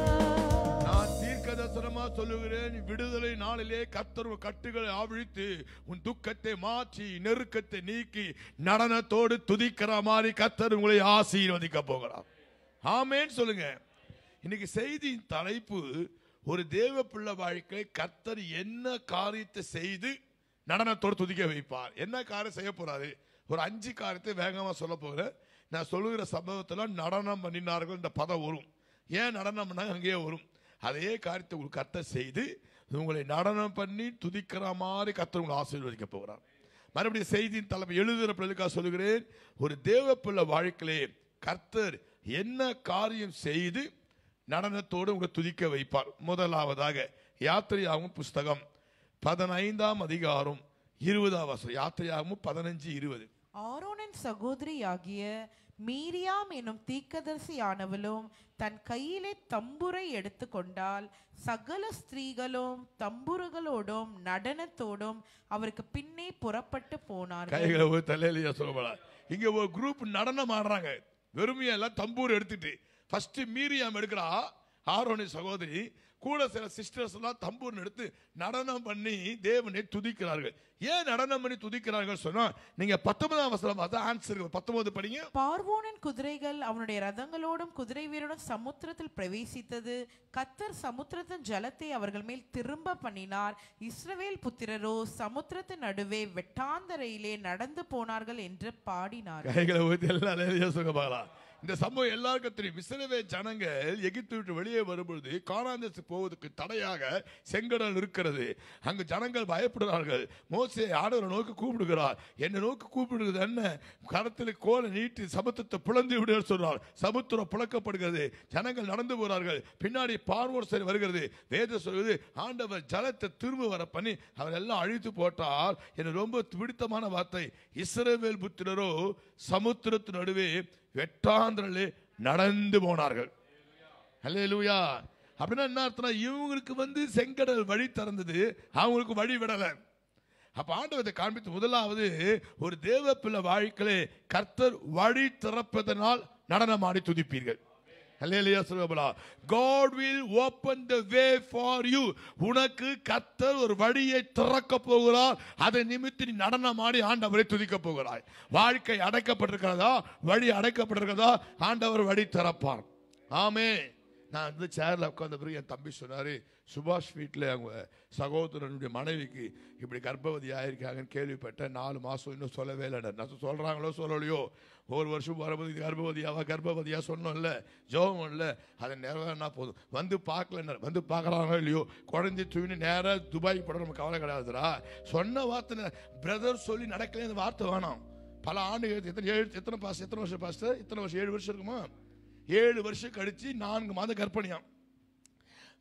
நான் தீர்க்கதரிசனமா சொல்லுகிறேன் விடுதலை நாளிலே கர்த்தர் உன் கட்டுகளை ஆவிழித்து உன் துக்கத்தை மாற்றி நெருக்கத்தை நீக்கி நடனத்தோடு துதிக்கிற மாதிரி கர்த்தர் உங்களை ஆசீர்வதிக்க போகிறார் ஆமேன்னு சொல்லுங்க இன்னைக்கு செய்தியின் தலைப்பு ஒரு தேவ பிள்ளை வாழ்க்கை கர்த்தர் என்ன காரியத்தை செய்து நடனத்தோடு துதிக்க வைப்பார் என்ன காரியம் செய்ய போறாரு ஒரு அஞ்சு காரியத்தை வேகமா சொல்ல போகிறேன் நான் சொல்லுகிற சம்பவத்துல நடனம் பண்ணினார்கள் இந்த பதம் வரும் ஏன் நடனம் பண்ணாங்க அங்கேயே வரும் அதே காரியத்தை உங்களுக்கு கர்த்தர் செய்து உங்களை நடனம் பண்ணி துதிக்கிற மாதிரி கர்த்தர் உங்களை ஆசீர்வதிக்க போகிறார் மறுபடியும் செய்தியின் தலைமை எழுதுகிற பிள்ளைக்காக சொல்லுகிறேன் ஒரு தேவ பிள்ளை வாழ்க்கையிலே கர்த்தர் என்ன காரியம் செய்து நடனத்தோடு உங்களை துதிக்க வைப்பார் முதலாவதாக யாத்திரையாகும் புஸ்தகம் பதினைந்தாம் அதிகாரம் இருபதாம் வசனம் யாத்திரையாகும் பதினஞ்சு இருபது ஆரோனின் சகோதரியாகிய மீரியாம் எனும் தீக்கதரிசியானவளும் தன் கையிலே தம்புரை எடுத்துக்கொண்டால் சகல ஸ்திரீகளும் தம்புருகளோடும் நடனத்தோடும் அவருக்கு பின்னே புறப்பட்டு போனார்கள் கைகளை ஒரு தலையிலேயே சொல்லப்படா இங்க ஒரு குரூப் நடனம் ஆடுறாங்க வெறுமையா எல்லாம் தம்பூர் எடுத்துட்டு ஃபர்ஸ்ட் மீரியாம் எடுக்கிறா ஆரோனி சகோதரி கூட சில சிஸ்டர்ஸ் எல்லாம் தம்பூர் எடுத்து நடனம் பண்ணி தேவனை துதிக்கிறார்கள் ஏன் நடனம் பண்ணி துதிக்கிறார்கள் சொன்னா நீங்க பத்தொன்பதாம் வசனம் பார்த்தா ஆன்சர் பத்தொன்பது படிங்க பார்வோனின் குதிரைகள் அவனுடைய ரதங்களோடும் குதிரை வீரனும் சமுத்திரத்தில் பிரவேசித்தது கத்தர் சமுத்திரத்தின் ஜலத்தை அவர்கள் மேல் திரும்ப பண்ணினார் இஸ்ரவேல் புத்திரரோ சமுத்திரத்தின் நடுவே வெட்டாந்தரையிலே நடந்து போனார்கள் என்று பாடினார் கைகளை ஊத்தி எல்லாம் நிறைய சொல்ல பார்க்கலாம் இந்த சம்பவம் எல்லாருக்கும் தெரியும் இஸ்ரவே ஜனங்கள் எகிப்து விட்டு வெளியே வரும்பொழுது கானாந்தேசு போவதற்கு தடையாக செங்கடல் இருக்கிறது அங்கு ஜனங்கள் பயப்படுகிறார்கள் மோசே ஆடவரை நோக்கி கூப்பிடுகிறார் என்னை நோக்கி கூப்பிடுகிறது என்ன கரத்தில் கோலை நீட்டி சமுத்திரத்தை பிளந்து விட சொன்னார் சமுத்திரம் புழக்கப்படுகிறது ஜனங்கள் நடந்து போறார்கள் பின்னாடி பார்வோர் சரி வருகிறது வேத சொல்வது ஆண்டவர் ஜலத்தை திரும்ப வர பண்ணி அவர் எல்லாம் அழித்து போட்டால் எனக்கு ரொம்ப பிடித்தமான வார்த்தை இஸ்ரவேல் புத்திரரோ சமுத்திரத்து நடுவே வெட்டாந்திரலே நடந்து போனார்கள் அல்லேலூயா அப்படின்னா என்ன அர்த்தம்னா இவங்களுக்கு வந்து செங்கடல் வழி திறந்தது அவங்களுக்கு வழி விடல அப்ப ஆண்டவத்தை காண்பித்து முதலாவது ஒரு தேவ பிள்ளை வாழ்க்கையிலே கர்த்தர் வழி திறப்பதனால் நடனமாடி துதிப்பீர்கள் அல்லேலூயா சொல்லுங்களா God will open the way for you உனக்கு கர்த்தர் ஒரு வழியை திறக்க போகிறார் அதை நிமித்து நீ நடனமாடி ஆண்டவரை துதிக்க போகிறாய் வாழ்க்கை அடைக்கப்பட்டிருக்கிறதா வழி அடைக்கப்பட்டிருக்கிறதா ஆண்டவர் வழி திறப்பார் ஆமே நான் வந்து சேர்ல உட்கார்ந்த பிறகு என் தம்பி சொன்னாரு சுபாஷ் வீட்டில் அவங்க சகோதரனுடைய மனைவிக்கு இப்படி கர்ப்பவதி ஆயிருக்காங்கன்னு கேள்விப்பட்டேன் நாலு மாசம் இன்னும் சொல்லவே இல்லை நான் சொல்றாங்களோ சொல்லலையோ ஒரு வருஷம் வரும்போது கர்ப்பவதியாவா கர்ப்பவதியா சொன்னோம்ல ஜோகம் இல்லை அதை நிறைவேறினா போதும் வந்து பார்க்கல வந்து பார்க்கறாங்களோ இல்லையோ குழந்தை தூணி நேராக துபாய் போட நம்ம கவலை கிடையாதுடா சொன்ன வார்த்தை பிரதர் சொல்லி நடக்கல இந்த வார்த்தை வேணாம் பல ஆண்டுகள் எத்தனை ஏழு எத்தனை பாஸ் எத்தனை வருஷம் பாஸ்டர் இத்தனை வருஷம் ஏழு வருஷம் இருக்குமா ஏழு வருஷம் கழிச்சு நான்கு மாத கர்ப்பிணியாம்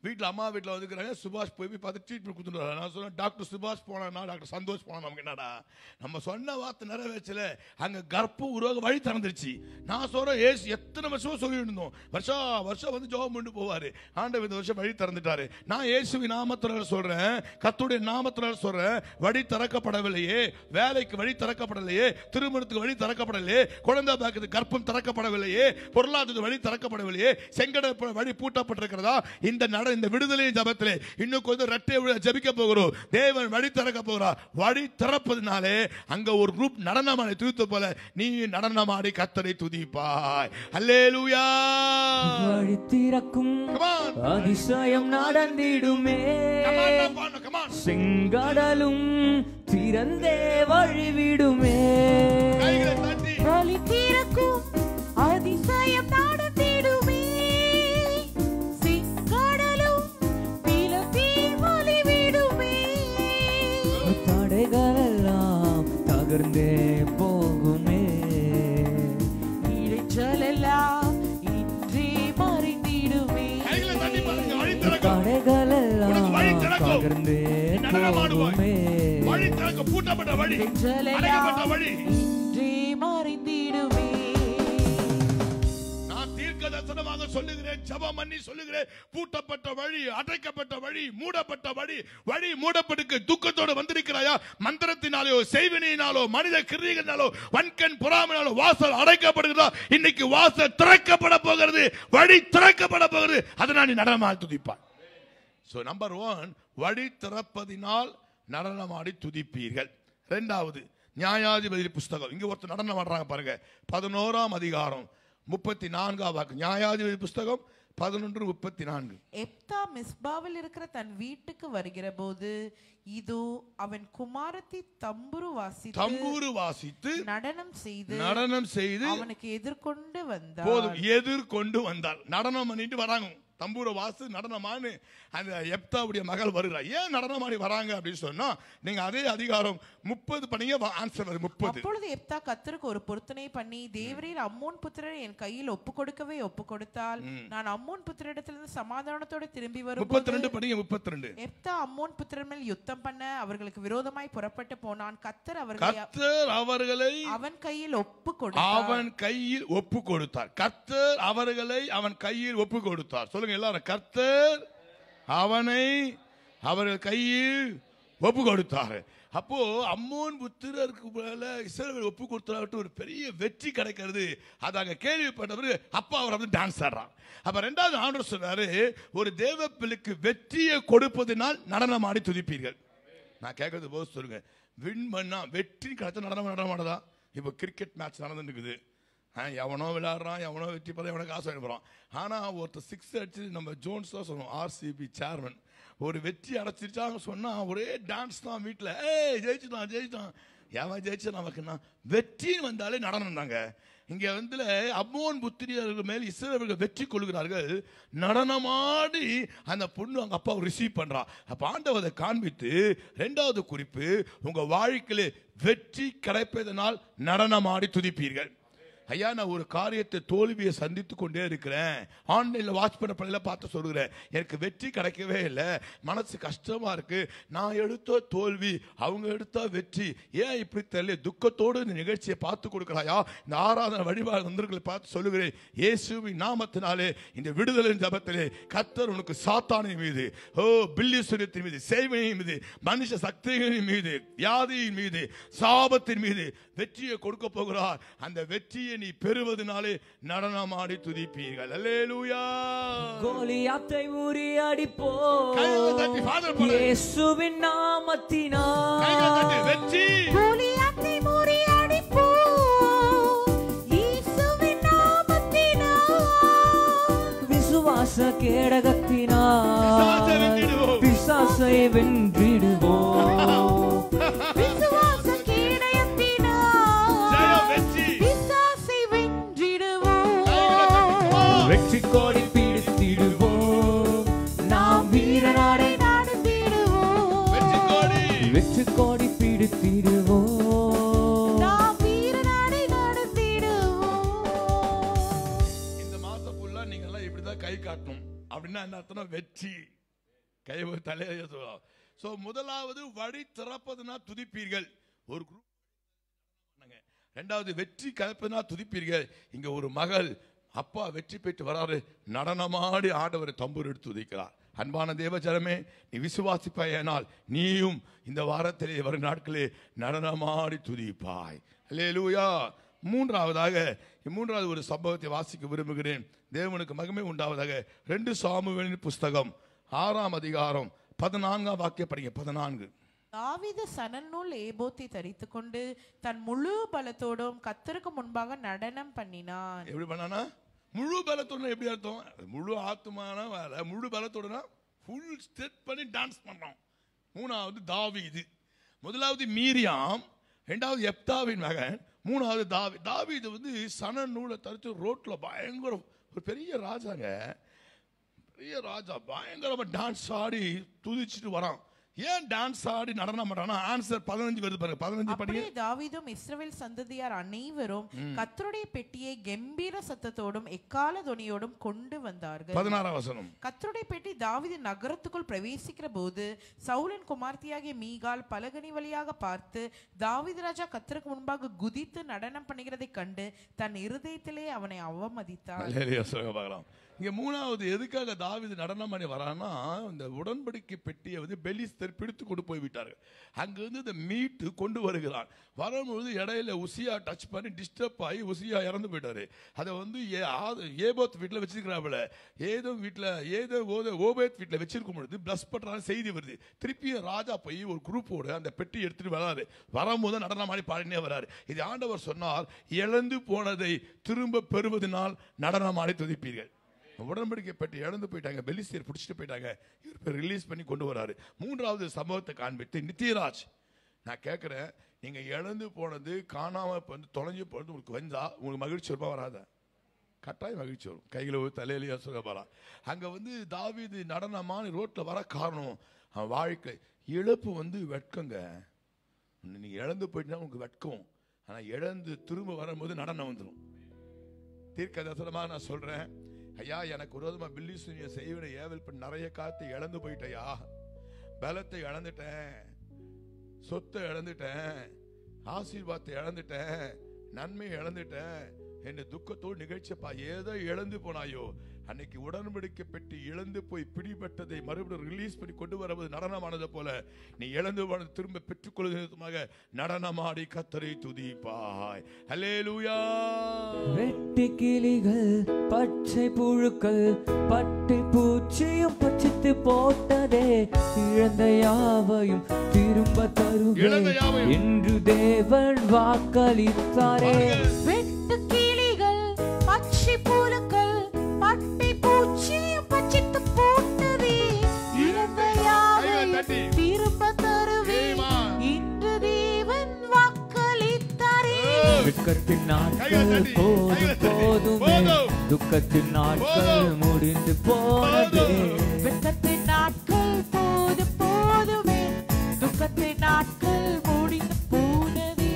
வீட்டில் அம்மா வீட்டில் வந்துக்கிறாங்க சுபாஷ் போய் போய் பார்த்து ட்ரீட்மெண்ட் கொடுத்துட்டு நான் சொன்னேன் டாக்டர் சுபாஷ் போனா டாக்டர் சந்தோஷ் போனா நமக்கு என்னடா நம்ம சொன்ன வார்த்தை நிறைவேற்றல அங்கே கர்ப்பம் உருவாக வழி திறந்துருச்சு நான் சொல்கிறேன் ஏசு எத்தனை வருஷமா சொல்லிட்டு இருந்தோம் வருஷம் வருஷம் வந்து ஜோபம் பண்ணிட்டு போவார் ஆண்டவர் இந்த வருஷம் வழி திறந்துட்டாரு நான் இயேசுவின் நாமத்தினால சொல்கிறேன் கத்துடைய நாமத்தினால சொல்கிறேன் வழி திறக்கப்படவில்லையே வேலைக்கு வழி திறக்கப்படலையே திருமணத்துக்கு வழி திறக்கப்படலையே குழந்தை பாக்கிறதுக்கு கர்ப்பம் திறக்கப்படவில்லையே பொருளாதார வழி திறக்கப்படவில்லையே செங்கட வழி பூட்டப்பட்டிருக்கிறதா இந்த நட இந்த விடுதலை ஜபத்திலே இன்னும் கொஞ்சம் ரெட்டை விழா ஜபிக்க போகிறோம் தேவன் வழி திறக்க போகிறார் வழி திறப்பதுனாலே அங்க ஒரு குரூப் நடனமாடி துதித்த போல நீ நடனமாடி கத்தரை துதிப்பாய் அல்லேலூயா வழி திறக்கும் Come on. அதிசயம் நடந்திடுமே Come on, now, பாடணும், come on. செங்கடலும் திறந்தே வழிவிடுமே கைகளை தட்டி வழி திறக்கும் அதிசயம் நடந்திடுமே சிங்கடலும் பிளப்பி வழிவிடுமே தடைகள் எல்லாம் தகர்ந்தே போகுமே இடைச்சல் எல்லாம் இன்றே மறைந்திடுமே கைகளை தட்டி பாருங்க வழி திறக்கும் தடைகள் எல்லாம் உனக்கு வழி திறக்கும். தகர்ந்தே நடனமாடுவாய் போகுமே வழி திறக்க பூட்டப்பட்ட வழி இடைச்சல் அடைக்கப்பட்ட எல்லாம் வழி இன்றே மறைந்திடுமே நான் தீர்க்க தரிசனமாக சொல்லுகிறேன் ஜெபம் பண்ணி சொல்லுகிறேன் பூட்டப்பட்ட வழி அடைக்கப்பட்ட வழி மூடப்பட்ட வழி வழி மூடப்பட்டுக்கு துக்கத்தோடு வந்திருக்கிறாயா மந்திரத்தினாலோ செய்வினையினாலோ மனித கிரியைகளினாலோ வன்கண் பொறாமையினாலோ வாசல் அடைக்கப்படுகிறதா இன்னைக்கு வாசல் திறக்கப்பட போகிறது வழி திறக்கப்பட போகிறது அதை நான் நீ நடனமாக துதிப்பான் சோ நம்பர் ஒன் வழி திறப்பதினால் நடனமாடி துதிப்பீர்கள் ரெண்டாவது நியாயாதிபதி புஸ்தகம் இங்க ஒருத்தர் நடனம் ஆடுறாங்க பாருங்க பதினோராம் அதிகாரம் முப்பத்தி நான்காம் வாக்கு நியாயாதிபதி புஸ்தகம் பதினொன்று முப்பத்தி நான்கு எப்தா மிஸ்பாவில் இருக்கிற தன் வீட்டுக்கு வருகிற போது இதோ அவன் குமாரத்தி தம்புரு வாசித்து தம்பூரு வாசித்து நடனம் செய்து நடனம் செய்து அவனுக்கு எதிர்கொண்டு வந்தார் போதும் எதிர்கொண்டு வந்தார் நடனம் பண்ணிட்டு வராங்க தம்பூரை வாசு நடனமான்னு அந்த எப்தாவுடைய மகள் வருகிறார் ஏன் நடனமாடி வராங்க அப்படின்னு சொன்னா நீங்க அதே அதிகாரம் முப்பது பண்ணிங்க ஆன்சர் வருது முப்பது அப்பொழுது எப்தா கத்தருக்கு ஒரு பொருத்தனை பண்ணி தேவரீர் அம்மோன் புத்திரரை என் கையில் ஒப்பு கொடுக்கவே ஒப்பு கொடுத்தால் நான் அம்மோன் புத்திரிடத்திலிருந்து சமாதானத்தோட திரும்பி முப்பத்தி வரும்போது ரெண்டு படிங்க முப்பத்தி ரெண்டு எப்தா அம்மோன் புத்திரர் மேல் யுத்தம் பண்ண அவர்களுக்கு விரோதமாய் புறப்பட்டு போனான் கத்தர் அவர்களை கர்த்தர் அவர்களை அவன் கையில் ஒப்பு கொடுத்தார் அவன் கையில் ஒப்பு கொடுத்தார் கர்த்தர் அவர்களை அவன் கையில் ஒப்பு கொடுத்தார் சொல்லுங்க எல்லாரும் கர்த்தர் அவனை அவர்கள் கையில் ஒப்பு கொடுத்தார் அப்போ அம்மோன் புத்திரருக்கு மேல இஸ்ரவேல் ஒப்பு கொடுத்தாட்டு ஒரு பெரிய வெற்றி கிடைக்கிறது அது அங்க கேள்விப்பட்டவர் அப்பா அவர் வந்து டான்ஸ் ஆடுறான் அப்ப ரெண்டாவது ஆண்டவர் சொன்னாரு ஒரு தேவ பிள்ளைக்கு வெற்றியை கொடுப்பதினால் நடனமாடி துதிப்பீர்கள் நான் கேட்கறது போது சொல்லுங்க வின் பண்ணா வெற்றி கிடைச்சா நடனம் நடனமாடதா இப்போ கிரிக்கெட் மேட்ச் நடந்துட்டு இருக்குது ஆ, எவனோ விளையாடுறான் எவனோ வெற்றி பெற எவனோ காசு வாங்கி போகிறான் ஆனால் ஒருத்தர் சிக்ஸ் அடிச்சு நம்ம ஜோன்ஸ் தான் சொல்லுவோம் ஆர்சிபி சேர்மன் ஒரு வெற்றி அடைச்சிருச்சாங்க சொன்னால் ஒரே டான்ஸ் தான் வீட்டில் ஏய் ஜெயிச்சிட்டான் ஜெயிச்சிட்டான் எவன் ஜெயிச்சா நமக்குன்னா வெற்றின்னு வந்தாலே நடனம் தாங்க இங்கே வந்து அம்மோன் புத்திரியர்கள் மேல் இஸ்ரவேலர்கள் வெற்றி கொள்கிறார்கள் நடனமாடி அந்த பொண்ணு அவங்க அப்பாவை ரிசீவ் பண்றா அப்ப ஆண்டவர் அதை காண்பித்து ரெண்டாவது குறிப்பு உங்க வாழ்க்கையிலே வெற்றி கிடைப்பதனால் நடனமாடி துதிப்பீர்கள் ஐயா நான் ஒரு காரியத்தை தோல்வியை சந்தித்து கொண்டே இருக்கிறேன் ஆன்லைனில் வாட்ச் பண்ண பள்ளியில பார்த்து சொல்கிறேன் எனக்கு வெற்றி கிடைக்கவே இல்லை மனசு கஷ்டமா இருக்கு நான் எடுத்த தோல்வி அவங்க எடுத்த வெற்றி ஏன் இப்படி தெரியல துக்கத்தோடு இந்த நிகழ்ச்சியை பார்த்து கொடுக்குறாயா இந்த ஆராதனை வழிபாடு வந்திருக்களை பார்த்து சொல்லுகிறேன் இயேசுவின் நாமத்தினாலே இந்த விடுதலை ஜபத்திலே கத்தர் உனக்கு சாத்தானின் மீது ஓ பில்லீஸ்வரத்தின் மீது சேவையின் மீது மனுஷ சக்திகளின் மீது வியாதியின் மீது சாபத்தின் மீது வெற்றியை கொடுக்க போகிறார் அந்த வெற்றியை நீ பெறுவதனாலே நடனமாடி துதிப்பீர்கள் அல்லேலூயா கோலியாத்தை முறியடிப்போ கைகளை தட்டி Father போல. இயேசுவின் நாமத்தினால் கைகளை தட்டி வெற்றி கோலியாத்தை முறியடிப்போ இயேசுவின் நாமத்தினால் விசுவாச கேடகத்தினால் பிசாசை வென்றிடுவோம். பிசாசை வென்றிடுவோம் விசுவாச கேடயத்தினால் ஜெயம் வெற்றி பிசாசை வென்றிடுவோம் வெற்றி கோடி பிடித்திடுவோம் நாம் வீரநாடை நடத்திடுவோம் வெற்றி கோடி வெற்றி கோடி பிடித்திடுவோம் நாம் வீரநாடை நடத்திடுவோம் இந்த மாசம் ஃபுல்லா நீங்க எல்லாம் இப்படிதான் கை காட்டணும் அப்படின்னா என்ன அர்த்தம்னா வெற்றி கை தலையில சொல்லுவோம் ஸோ முதலாவது வழி திறப்பதுனா துதிப்பீர்கள் ஒரு குரூப் ரெண்டாவது வெற்றி கலப்பதுனா துதிப்பீர்கள் இங்க ஒரு மகள் அப்பா வெற்றி பெற்று வராரு நடனமாடி ஆண்டவரை தம்பூர் எடுத்து துதிக்கிறார் அன்பான தேவஜனமே நீ விசுவாசிப்பாயனால் நீயும் இந்த வாரத்திலே வரும் நாட்களே நடனமாடி துதிப்பாய் அல்லேலூயா மூன்றாவதாக மூன்றாவது ஒரு சம்பவத்தை வாசிக்க விரும்புகிறேன் தேவனுக்கு மகிமை உண்டாவதாக ரெண்டு சாமுவேலின் புஸ்தகம் ஆறாம் அதிகாரம் பதினான்காம் வாக்கிய படிங்க பதினான்கு தாவீது சணல் நூல் ஏபோத்தை தரித்துக் கொண்டு தன் முழு பலத்தோடும் கத்தருக்கு முன்பாக நடனம் பண்ணினான் எப்படி பண்ணானா முழு பலத்தோட எப்படி அர்த்தம் முழு ஆத்மான வேலை முழு பலத்தோடனா ஃபுல் ஸ்டெப் பண்ணி டான்ஸ் பண்றோம் மூணாவது தாவீது முதலாவது மீரியாம் ரெண்டாவது எப்தாவின் மகன் மூணாவது தாவி தாவீது வந்து சன நூலை தரித்து ரோட்ல பயங்கர ஒரு பெரிய ராஜாங்க பெரிய ராஜா பயங்கரமா டான்ஸ் ஆடி துதிச்சுட்டு வரான் ஏன் டான்ஸ் ஆடி நடனம் பண்றான்னா ஆன்சர் பதினஞ்சு வருது பாருங்க பதினஞ்சு படிங்க அப்படியே தாவீதும் இஸ்ரவேல் சந்ததியார் அனைவரும் கத்தருடைய பெட்டியை கம்பீர சத்தத்தோடும் எக்கால துணியோடும் கொண்டு வந்தார்கள் பதினாறாம் வசனம் கத்தருடைய பெட்டி தாவீது நகரத்துக்குள் பிரவேசிக்கிற போது சவுலின் குமார்த்தியாகிய மீகால் பலகனி வழியாக பார்த்து தாவீது ராஜா கத்தருக்கு முன்பாக குதித்து நடனம் பண்ணுகிறதை கண்டு தன் இருதயத்திலே அவனை அவமதித்தார் அல்லேலூயா, சொல்லுங்க பார்க்கலாம் இங்க மூணாவது எதுக்காக தாவீது நடனம் பண்ணி வரான்னா இந்த உடன்படிக்கை பெட்டியை வந்து பெலிஸ்தர் பிடித்து கொண்டு போய் விட்டார்கள் அங்கிருந்து இந்த மீட்டு கொண்டு வருகிறான் வரும்பொழுது இடையில உசியா டச் பண்ணி டிஸ்டர்ப் ஆகி உசியா இறந்து போயிட்டாரு அதை வந்து ஏ- ஆத- ஏபோத் வீட்டில் வச்சிருக்கிறாப்புல ஏதோ வீட்டில் ஏதோ ஓத ஓபேத் வீட்டில் வச்சிருக்கும் பொழுது பிளஸ் பண்றாங்க செய்தி வருது திருப்பியும் ராஜா போய் ஒரு குரூப்போடு அந்த பெட்டி எடுத்துட்டு வராரு வரும்போது நடனம் ஆடி பாடினே வராரு இது ஆண்டவர் சொன்னார் இழந்து போனதை திரும்ப பெறுவதனால் நடனம் ஆடி துதிப்பீர்கள் உடன்படிக்கை பெட்டி இழந்து போயிட்டாங்க பெலிஸ்தியர் பிடிச்சிட்டு போயிட்டாங்க இவர் போய் ரிலீஸ் பண்ணி கொண்டு வராரு மூன்றாவது சம்பவத்தை காண்பித்து நித்யராஜ் நான் கேட்குறேன் நீங்க இழந்து போனது காணாம வந்து தொலைஞ்சு போனது உங்களுக்கு வந்தா உங்களுக்கு மகிழ்ச்சி வருமா வராதா கட்டாயம் மகிழ்ச்சி வரும் கையில் ஒரு தலையிலேயே சுகப்படலாம் அங்கே வந்து தாவீது நடனமான ரோட்டில் வர காரணம் அவன் வாழ்க்கை இழப்பு வந்து வெட்கங்க நீ இழந்து போயிட்டுனா உங்களுக்கு வெட்கம் ஆனால் இழந்து திரும்ப வரும்போது நடனம் வந்துடும் தீர்க்க தரிசனமாக நான் சொல்கிறேன் ஐயா எனக்கு விரோதமாக பில்லி சுனிய செய்வின ஏவல் பண்ணி நிறைய காத்து இழந்து போயிட்டயா பலத்தை இழந்துட்டேன் சொத்தை இழந்துட்டேன் ஆசீர்வாதத்தை இழந்துட்டேன் நன்மை இழந்துட்டேன் என்று துக்கத்தோடு நிகழ்ச்சியப்பா ஏதோ இழந்து போனாயோ அன்னைக்கு உடன்படிக்கை பெட்டி இழந்து போய் பிடிபட்டதை மறுபடியும் ரிலீஸ் பண்ணி கொண்டு வருவது நடனமானது போல நீ இழந்து போனது திரும்ப பெற்றுக்கொள்வதற்காக நடனமாடி கத்தரை துதிப்பாய் ஹல்லேலூயா வெட்டி கிளிகள் பச்சை புழுக்கள் பட்டை பூச்சியும் பச்சித்து போட்டதே இழந்த யாவையும் திரும்ப இழந்த தருவேன் யாவையும். என்று தேவன் வாக்களித்தாரே வெட்டு கிளிகள் பச்சை புழுக்கள் பட்டை பூச்சியும் பச்சித்து போட்டதே இழந்த யாவையும் தட்டி. திரும்ப தருவேன் Amen. இன்று தேவன் வாக்களித்தாரே துக்கத்தின் கைகளை நாட்கள் தட்டி, போதும் கைகளை தட்டி. போதுமே போதும். துக்கத்தின் நாட்கள் போதும். முடிந்து போனதே போதும். வெட்கத்தின் நாட்கள் போது போதுமே துக்கத்தின் நாட்கள் முடிந்து போனதே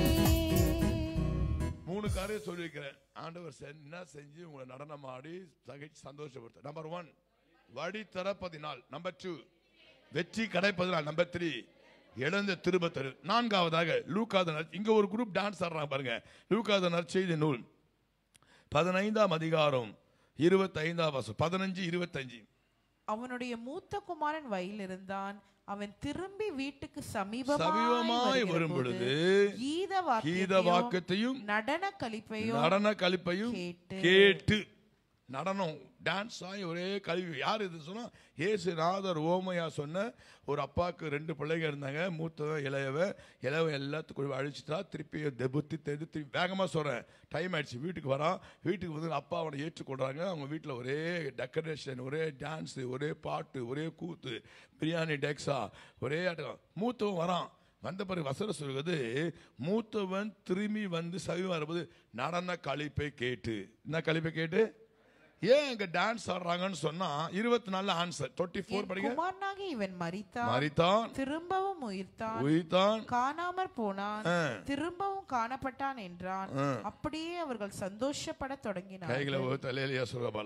மூணு காரியம் சொல்லியிருக்கிறேன் ஆண்டவர் செ- என்ன செஞ்சு உங்களை நடனம் ஆடி தகைச்சு சந்தோஷப்படுத்த நம்பர் ஒன் வழி திறப்பதினால் நம்பர் டூ வெற்றி கிடைப்பதினால் நம்பர் த்ரீ இழந்த திரும்ப தரு நான்காவதாக லூக்காத நற் இங்க ஒரு குரூப் டான்ஸ் ஆடுறாங்க பாருங்க லூக்காத நற்செய்தி நூல் பதினைந்தாம் அதிகாரம் இருபத்தைந்தாம் வருஷம் பதினஞ்சு இருபத்தஞ்சு அவனுடைய மூத்த குமாரன் வயல் இருந்தான் அவன் திரும்பி வீட்டுக்கு சமீபமாய் சமீபமாய் வருகிற வரும் பொழுது கீத கீத வாக்கியத்தையும் வாக்கத்தையும் நடன கலிப்பையும் நடன கழிப்பையும் கேட்டு. கேட்டு நடனம் டான்ஸ் ஆகி ஒரே கல்வி யார் இது சொன்னா ஏசுநாதர் ஓமையா சொன்ன ஒரு அப்பாவுக்கு ரெண்டு பிள்ளைங்க இருந்தாங்க மூத்தவன் இளையவன் இளையவன் எல்லாத்துக்கும் அழிச்சிட்டா திருப்பி தெபுத்தி தெரிந்து திருப்பி வேகமாக சொல்கிறேன் டைம் ஆயிடுச்சு வீட்டுக்கு வரான் வீட்டுக்கு வந்து அப்பா அவனை ஏற்றுக்கொள்றாங்க அவங்க வீட்டில் ஒரே டெக்கரேஷன் ஒரே டான்ஸு ஒரே பாட்டு ஒரே கூத்து பிரியாணி டெக்ஸா ஒரே ஆட்டம் மூத்தவன் வரான் வந்த பிறகு வசனம் சொல்கிறது மூத்தவன் திரும்பி வந்து சவி வரும்போது நடன கழிப்பை கேட்டு என்ன கழிப்பை கேட்டு ஏன் இங்க டான்ஸ் ஆடுறாங்கன்னு சொன்னா இருபத்தி நாலு ஆன்சர் டுவெண்ட்டி ஃபோர் என் படிங்க குமாரனாகி இவன் மரித்தான் மரித்தான் திரும்பவும் உயிர்த்தான் உயிர்த்தான் காணாமற் போனான் ஆ. திரும்பவும் காணப்பட்டான் என்றான் ஆ. அப்படியே அவர்கள் சந்தோஷப்பட தொடங்கினார் கைகளை தலையிலையா சொல்ல போலாம்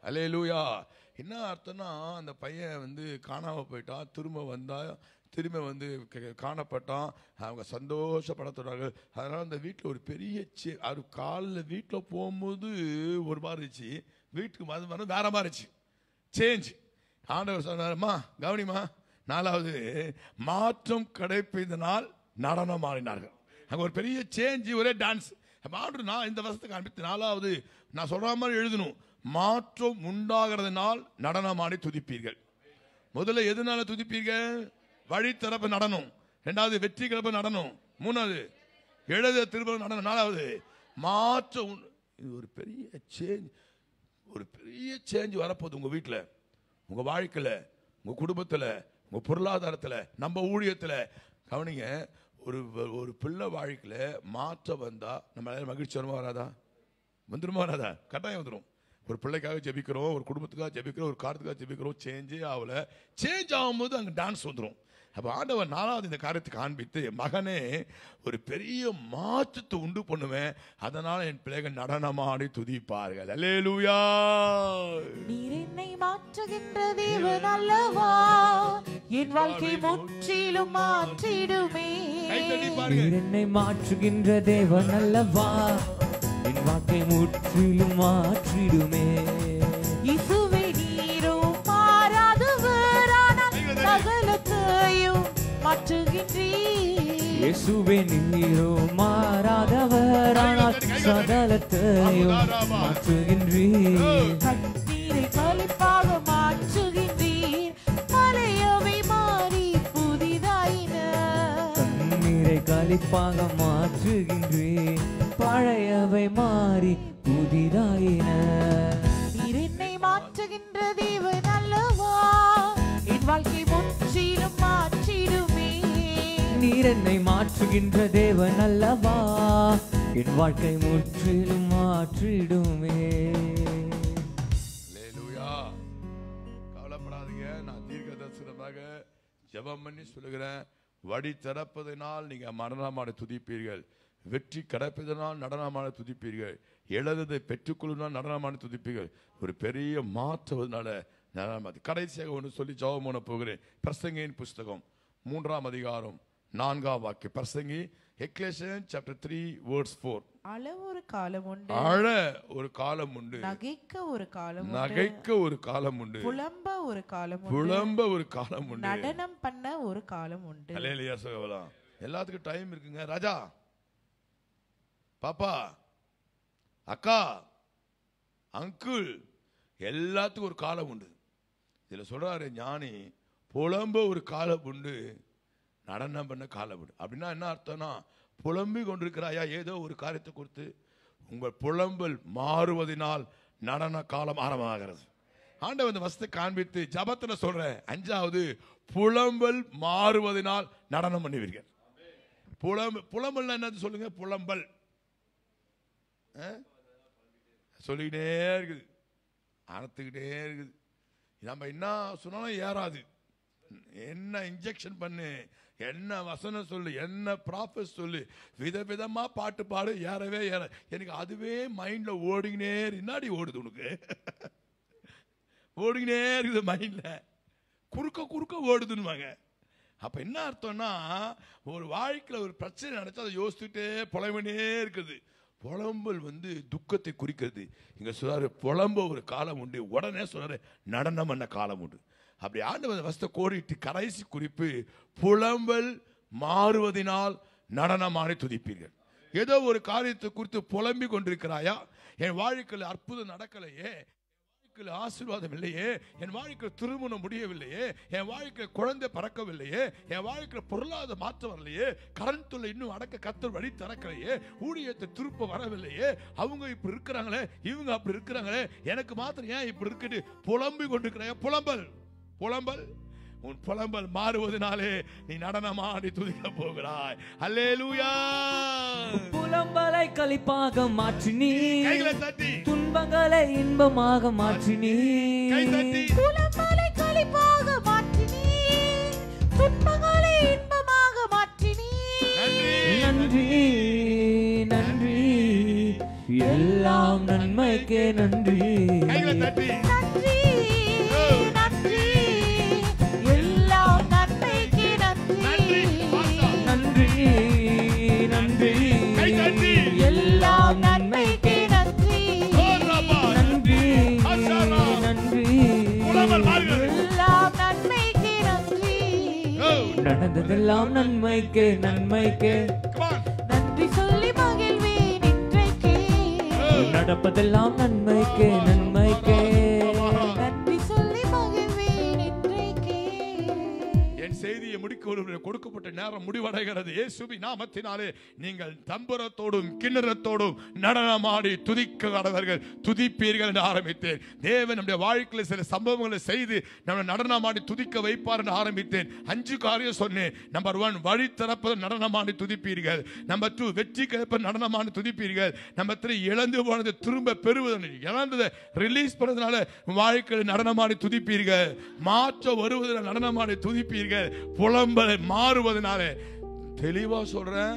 அல்லேலூயா என்ன அர்த்தம்னா அந்த பையன் வந்து காணாம போயிட்டான் திரும்ப வந்தா திரும்ப வந்து க- காணப்பட்டான் அவங்க சந்தோஷப்படத்துறார்கள் அதனால அந்த வீட்டில் ஒரு பெரிய சே அவர் காலில் வீட்டில் போகும்போது ஒரு மாதிரி இருந்துச்சு வீட்டுக்கு வந்து வந்து வேற மாதிரி இருந்துச்சு சேஞ்ச் ஆண்டவர் சொன்னாருமா கவனிமா நாலாவது மாற்றம் கிடைப்பதனால் நடனம் ஆடினார்கள் அங்க ஒரு பெரிய சேஞ்ச் ஒரே டான்ஸ் ஆண்டு நான் இந்த வருஷத்துக்கு அனுப்பித்து நாலாவது நான் சொல்ற மாதிரி எழுதணும் மாற்றம் உண்டாகிறதுனால் நடனமாடி துதிப்பீர்கள் முதல்ல எதனால துதிப்பீர்கள் வழி திறப்பு நடனம் ரெண்டாவது வெற்றி கிளப்பு நடனம் மூணாவது எழுத திரும்ப நடனம் நாலாவது மாற்றம் உண்டு. இது ஒரு பெரிய சேஞ்ச் ஒரு பெரிய சேஞ்ச் வரப்போகுது உங்க வீட்டில் உங்க வாழ்க்கையில உங்க குடும்பத்துல உங்க பொருளாதாரத்துல நம்ம ஊழியத்துல கவனிங்க ஒரு ஒரு பிள்ளை வாழ்க்கையில மாற்றம் வந்தா நம்ம எல்லாரும் மகிழ்ச்சி வருமா வராதா வந்துருமா வராதா கட்டாயம் வந்துடும் ஒரு பிள்ளைக்காக ஜெபிக்கிறோம் ஒரு குடும்பத்துக்காக ஜெபிக்கிறோம் ஒரு காரத்துக்காக ஜெபிக்கிறோம் சேஞ்சே ஆகல சேஞ்ச் ஆகும்போது அங்கே டான்ஸ் வந்துடும் அப்போ ஆண்டவர் நாலாவது இந்த காரியத்தை காண்பித்து மகனே ஒரு பெரிய மாற்றத்தை உண்டு பண்ணுவேன் அதனால என் பிள்ளைகள் நடனமாடி துதிப்பார்கள் அல்லேலூயா நீர் என்னை மாற்றுகின்ற தேவன் அல்லவா என் வாழ்க்கை முற்றிலும் மாற்றிடுமே கைத்தட்டி பாருங்க நீர் என்னை மாற்றுகின்ற தேவன் அல்லவா என் வாழ்க்கை முற்றிலும் மாற்றிடுமே இசுவை நீரும் மாறாதவரானால் சகலத்தையும் மாற்றுகின்றீர் இயேசுவே நீரோ மாறாதவரானால் சகலத்தையும் மாற்றுகின்றீர் கண்ணீரை களிப்பாக மாற்றுகின்றீர் மலையவை மாறி புதிதாயின கண்ணீரை களிப்பாக மாற்றுகின்றேன் பழையவை மாறி புதிதாயின நீர் என்னை மாற்றுகின்ற தேவன் அல்லவா என் வாழ்க்கை முற்றிலும் மாற்றிடுமே நீர் என்னை மாற்றுகின்ற தேவன் அல்லவா என் வாழ்க்கை முற்றிலும் மாற்றிடுமே அல்லேலூயா கவலைப்படாதீங்க நான் தீர்க்க தரிசனமாக ஜெபம் பண்ணி சொல்லுகிறேன் வழி திறப்பதனால் நீங்க மரணமாட துதிப்பீர்கள் வெற்றி கிடைப்பதனால் நடனமான துதிப்பீர்கள் எழுததை பெற்றுக்கொள்ளுனால் நடனமான துதிப்பீர்கள் ஒரு பெரிய மாற்றுவதனால நடனமாது கடைசியாக ஒன்று சொல்லி ஜெபம் பண்ண போகிறேன் பிரசங்கியின் புஸ்தகம் மூன்றாம் அதிகாரம் நான்காம் வாக்கு பிரசங்கி எக்லேஷன் சாப்டர் த்ரீ வேர்ட்ஸ் ஃபோர் அள ஒரு காலம் உண்டு அழ ஒரு காலம் உண்டு நகைக்க ஒரு காலம் உண்டு நகைக்க ஒரு காலம் உண்டு புலம்ப ஒரு காலம் உண்டு புலம்ப ஒரு காலம் உண்டு நடனம் பண்ண ஒரு காலம் உண்டு அலையலையா சகோதரம் எல்லாத்துக்கும் டைம் இருக்குங்க ராஜா பாப்பா அக்கா அங்கிள் எல்லாத்துக்கும் ஒரு காலம் உண்டு இதுல சொல்றாரு ஞானி புலம்ப ஒரு காலம் உண்டு நடனம் பண்ண காலம் உண்டு அப்படின்னா என்ன அர்த்தம்னா புலம்பி கொண்டிருக்கிறாயா ஏதோ ஒரு காரியத்தை குறித்து உங்கள் புலம்பல் மாறுவதனால் நடன காலம் ஆரம்பமாகிறது ஆண்டவர் இந்த வசத்தை காண்பித்து ஜபத்துல சொல்றேன் அஞ்சாவது புலம்பல் மாறுவதனால் நடனம் பண்ணுவீர்கள் புலம்ப புலம்பல் என்னது சொல்லுங்க புலம்பல் ஆ? சொல்லிக்கிட்டே இருக்குது அறுத்துக்கிட்டே இருக்குது நம்ம என்ன சொன்னாலும் ஏறாது என்ன இன்ஜெக்ஷன் பண்ணு என்ன வசனம் சொல்லு என்ன ப்ராஃபஸ் சொல்லு விதவிதமா பாட்டு பாடு ஏறவே ஏற எனக்கு அதுவே மைண்ட்ல ஓடிக்கினே இரு. என்னாடி ஓடுது உனக்கு ஓடிக்கினே இருக்குது மைண்ட்ல குறுக்க குறுக்க ஓடுதுன்னுவாங்க அப்ப என்ன அர்த்தம்னா ஒரு வாழ்க்கையில ஒரு பிரச்சனை நடந்தா அதை யோசிச்சுட்டே புலம்பினே இருக்குது புலம்பல் வந்து துக்கத்தை குறிக்கிறது இங்க சொல்றாரு புலம்ப ஒரு காலம் உண்டு உடனே சொல்றாரு நடனம் பண்ண காலம் உண்டு அப்படி ஆண்டவர் வசத்தை கோடிட்டு கடைசி குறிப்பு புலம்பல் மாறுவதினால் நடனமாடி துதிப்பீர்கள் ஏதோ ஒரு காரியத்தை குறித்து புலம்பிக் கொண்டிருக்கிறாயா என் வாழ்க்கையில் அற்புதம் நடக்கலையே வாழ்க்கையில் ஆசீர்வாதம் இல்லையே என் வாழ்க்கையில் திருமணம் முடியவில்லையே என் வாழ்க்கையில் குழந்தை பறக்கவில்லையே என் வாழ்க்கையில் பொருளாதார மாற்றம் வரலையே கரண்ட்டுல இன்னும் அடக்க கத்தர் வழி திறக்கலையே ஊழியத்தை திருப்ப வரவில்லையே அவங்க இப்படி இருக்கிறாங்களே இவங்க அப்படி இருக்கிறாங்களே எனக்கு மாத்திரம் ஏன் இப்படி இருக்குது புலம்பி கொண்டிருக்கிறாய புலம்பல் புலம்பல் உன் புலம்பல் மாறுவதனாலே நீ நடனமாடி துதிக்க போகிறாய் அல்லேலூயா புலம்பலை களிப்பாக மாற்றி நீ கைகளை தட்டி துன்பங்களை இன்பமாக மாற்றி நீ கை தட்டி புலம்பலை களிப்பாக மாற்றினீர் துன்பங்களை இன்பமாக மாற்றினீர் நன்றி நன்றி நன்றி எல்லா எல்லாம் நன்மைக்கே நன்றி கைகளை தட்டி நன்றி நன்றி எல்லாம் நன்மைக்கு நன்றி நன்றி நன்றி கை தட்டி. எல்லாம் நன்மைக்கே நன்மைக்கு நன்றி ஓ ரப்பா. நன்றி அசாரா. நன்றி புலம்பல் மாறுகிறது. எல்லாம் நன்மைக்கு நன்றி ஓ, நடந்ததெல்லாம் நன்மைக்கே நன்மைக்கே come on. நன்றி சொல்லி மகிழ்வேன் இன்றைக்கே நடப்பதெல்லாம் நன்மைக்கே நன்மைக்கே நன்றி சொல்லி மகிழ்வேன் இன்றைக்கே என் செய்தியை முடிக்க ஒரு கொடுக்கப்பட்ட நேரம் முடிவடைகிறது இயேசுவி நாமத்தினாலே நீங்கள் தம்புரத்தோடும் கிண்ணறத்தோடும் நடனமாடி துதிக்க கடவர்கள் துதிப்பீர்கள் என்று ஆரம்பித்தேன் தேவன் நம்முடைய வாழ்க்கையில் சில சம்பவங்களை செய்து நம்ம நடனமாடி துதிக்க வைப்பார் என்று ஆரம்பித்தேன் அஞ்சு காரியம் சொன்னேன் நம்பர் ஒன் வழி திறப்பது நடனமாடி துதிப்பீர்கள் நம்பர் டூ வெற்றி கிடைப்ப நடனமாடி துதிப்பீர்கள் நம்பர் த்ரீ இழந்து போனது திரும்ப பெறுவது இழந்ததை ரிலீஸ் பண்ணதுனால வாழ்க்கையில் நடனமாடி துதிப்பீர்கள் மாற்றம் வருவதில் நடனமாடி துதிப்பீர்கள் புலம்பலை மாறுவதனால தெளிவா சொல்றேன்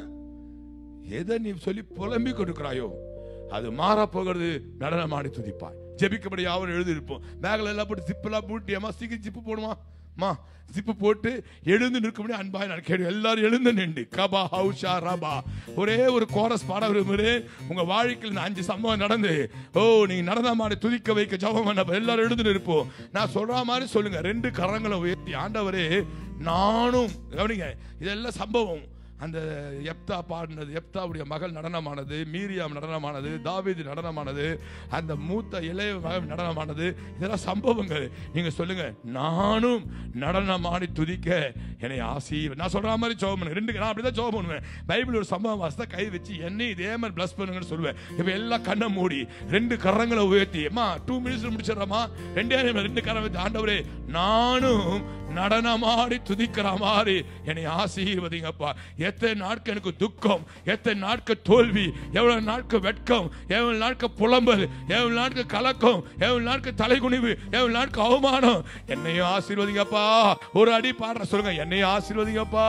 எதை நீ சொல்லி புலம்பி கொடுக்கிறாயோ அது மாறா போகிறது நடனமாடி துதிப்பாய் ஜெபிக்கப்படி யாவரும் எழுதியிருப்போம் பேக்ல எல்லாம் போட்டு ஜிப்பெல்லாம் பூட்டி அம்மா சீக்கிரம் ஜிப்பு போடுமா மா ஜிப்பு போட்டு எழுந்து நிற்கும்படி அன்பாய் நான் கேடு எல்லாரும் எழுந்து நின்று கபா ஹவுஷா ரபா ஒரே ஒரு கோரஸ் பாட விரும்புகிறேன் உங்க வாழ்க்கையில் இந்த அஞ்சு சம்பவம் நடந்து ஓ நீ நடனமாடி துதிக்க வைக்க ஜபம் பண்ண எல்லாரும் எழுந்து நிற்போம் நான் சொல்ற மாதிரி சொல்லுங்க ரெண்டு கரங்களை உயர்த்தி ஆண்டவரே நானும் கவனிங்க இதெல்லாம் சம்பவம் அந்த எப்தா பாடினது எப்தாவுடைய மகள் நடனமானது மீரியாம் நடனமானது தாவீது நடனமானது அந்த மூத்த இளைய மகன் நடனமானது இதெல்லாம் சம்பவங்கள் நீங்க சொல்லுங்க நானும் நடனமாடி துதிக்க என்னை ஆசி நான் சொல்ற மாதிரி ஜோபம் பண்ணு ரெண்டு நான் அப்படிதான் ஜோபம் பண்ணுவேன் பைபிள் ஒரு சம்பவம் வாசத்தை கை வச்சு என்னை இதே மாதிரி பிளஸ் பண்ணுங்கன்னு சொல்லுவேன் இப்ப எல்லாம் கண்ணை மூடி ரெண்டு கரங்களை உயர்த்தி அம்மா டூ மினிட்ஸ் முடிச்சிடறமா ரெண்டே நிமிடம் ரெண்டு கரம் வச்சு ஆண்டவரே நானும் நடனமாடி துதிக்கிற மாதிரி என்னை ஆசீர்வதிங்கப்பா எத்தனை நாட்கள் எனக்கு துக்கம் எத்தனை நாட்கள் தோல்வி எவ்வளவு நாட்கள் வெட்கம் எவ்வளவு நாட்கள் புலம்பல் எவ்வளவு நாட்கள் கலக்கம் எவ்வளவு நாட்கள் தலைகுனிவு எவ்வளவு நாட்கள் அவமானம் என்னையும் ஆசீர்வதிங்கப்பா ஒரு அடி பாடுற சொல்லுங்க என்னையும் ஆசீர்வதிங்கப்பா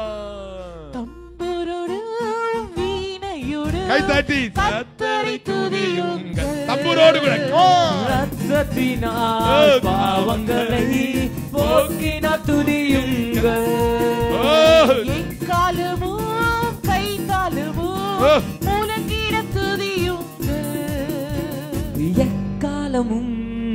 தம்புரோடு வீணையோடு கை தட்டி கத்தரை துதியுங்கள் தம்புரோடு கூட Come on. ரத்தத்தினால் பாவங்களை போக்கினார் துதியுங்கள் Oh. எக்காலமும் கை காலமும் ஓ. முழங்கிட துதியுங்கள் எக்காலமும்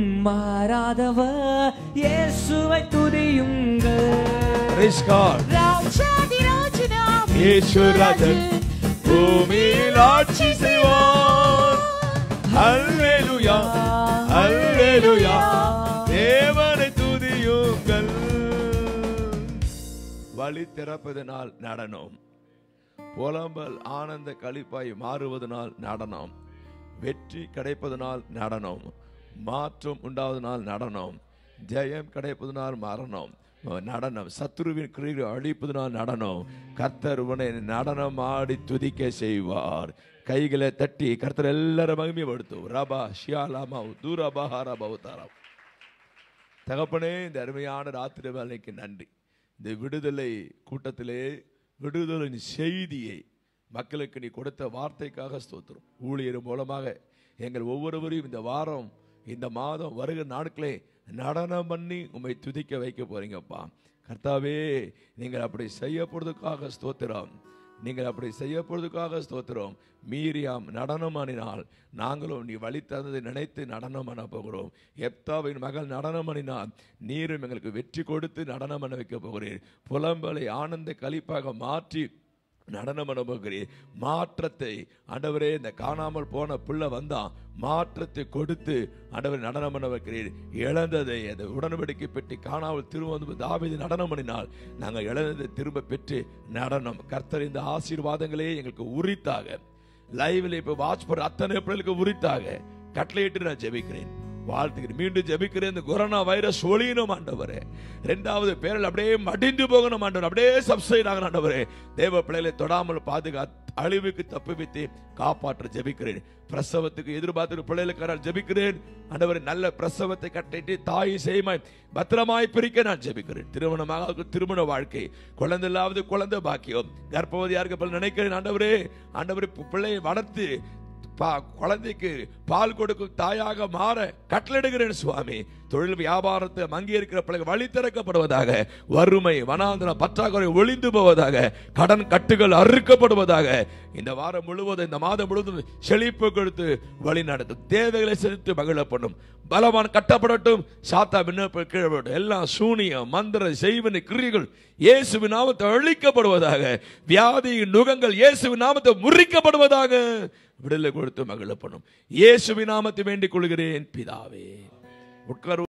மாறாதவர் இயேசுவை துதியுங்கள் Praise God. ராஜாதி ராஜனாம் இயேசுராஜன் பூமியில் ஆட்சி செய்வார் ஹல்லேலூயா ஹல்லேலூயா தேவனை துதியுங்கள் வழி திறப்பதனால் நடனம் புலம்பல் ஆனந்த களிப்பாய் மாறுவதனால் நடனம் வெற்றி கிடைப்பதனால் நடனம் மாற்றம் உண்டாவதனால் நடனம் ஜெயம் கிடைப்பதனால் மரணம் நடனம் சத்துருவின் கிரியை அழிப்பதனால் நடனம் கர்த்தர் உன்னை நடனம் ஆடி துதிக்க செய்வார் கைகளை தட்டி கர்த்தர் எல்லாரும் மகிமைப்படுத்தும் ரபா ஷியாலாமா தூரபா ரபா உத்தாரம் தகப்பனே இந்த அருமையான ராத்திரி வேலைக்கு நன்றி இந்த விடுதலை கூட்டத்திலே விடுதலின் செய்தியை மக்களுக்கு நீ கொடுத்த வார்த்தைக்காக ஸ்தோத்திரம் ஊழியர் மூலமாக எங்கள் ஒவ்வொருவரையும் இந்த வாரம் இந்த மாதம் வருகிற நாட்களே நடனம் பண்ணி உம்மை துதிக்க வைக்க போறீங்கப்பா கர்த்தாவே நீங்கள் அப்படி செய்யப்படுறதுக்காக ஸ்தோத்திரம் நீங்கள் அப்படி செய்யப்படுறதுக்காக ஸ்தோத்திரம் மீரியாம் நடனம் ஆடினால் நாங்களும் நீ வழி தந்ததை நினைத்து நடனம் பண்ண போகிறோம் எப்தாவின் மகள் நடனம் பண்ணினால் நீரும் எங்களுக்கு வெற்றி கொடுத்து நடனம் பண்ண வைக்க போகிறீர் புலம்பலை ஆனந்த கழிப்பாக மாற்றி நடனம் பண்ண போகிறீர் மாற்றத்தை ஆண்டவரே இந்த காணாமல் போன பிள்ளை வந்தான் மாற்றத்தை கொடுத்து ஆண்டவர் நடனம் பண்ண வைக்கிறீர் இழந்ததை அந்த உடன்படிக்கை பெற்று காணாமல் திரும்ப வந்து தாவீது நடனம் பண்ணினால் நாங்கள் இழந்ததை திரும்ப பெற்று நடனம் கர்த்தர் இந்த ஆசீர்வாதங்களே எங்களுக்கு உரித்தாக லைவ்ல இப்ப வாட்ச் பண்ற அத்தனை பிள்ளைகளுக்கு உரித்தாக கட்டளையிட்டு நான் ஜெபிக்கிறேன் வாழ்த்துக்கிறேன் மீண்டும் ஜெபிக்கிறேன் இந்த கொரோனா வைரஸ் ஒளியணும் ஆண்டவரே ரெண்டாவது பேரில் அப்படியே மடிந்து போகணும் ஆண்டவர் அப்படியே சப்சைட் ஆகணும் ஆண்டவரே தேவ பிள்ளைகளை தொடாமல் பாதுகா அழிவுக்கு தப்புவித்து காப்பாற்ற ஜெபிக்கிறேன் பிரசவத்துக்கு எதிர்பார்த்து பிள்ளைகளுக்கு நான் ஜெபிக்கிறேன் ஆண்டவரே நல்ல பிரசவத்தை கட்டிட்டு தாய் செய்மாய் பத்திரமாய் பிரிக்க நான் ஜெபிக்கிறேன் திருமணமாக திருமண வாழ்க்கை குழந்தை இல்லாவது குழந்தை பாக்கியம் கர்ப்பவதியா இருக்க நினைக்கிறேன் ஆண்டவரே ஆண்டவரே பிள்ளையை வளர்த்து பா- குழந்தைக்கு பால் கொடுக்கும் தாயாக மாற கட்டளிடுகிறேன் சுவாமி தொழில் வியாபாரத்தை மங்கி இருக்கிற பிள்ளைகள் வழி திறக்கப்படுவதாக வறுமை வனாந்திரம் பற்றாக்குறை ஒளிந்து போவதாக கடன் கட்டுகள் அறுக்கப்படுவதாக இந்த வாரம் முழுவதும் இந்த மாதம் முழுவதும் செழிப்பு கொடுத்து வழி நடத்தும் தேவைகளை செலுத்து மகிழப்படும் பலவான் கட்டப்படட்டும் சாத்தா விண்ணப்ப கீழப்படும் எல்லாம் சூனியம் மந்திர செய்வன கிரியைகள் இயேசுவின் நாமத்தை அழிக்கப்படுவதாக வியாதியின் நுகங்கள் இயேசுவின் நாமத்தை முறிக்கப்படுவதாக விடுதலை கொடுத்து மகிழப்படும் இயேசுவின் நாமத்தை வேண்டிக் கொள்கிறேன் பிதாவே உட்கார்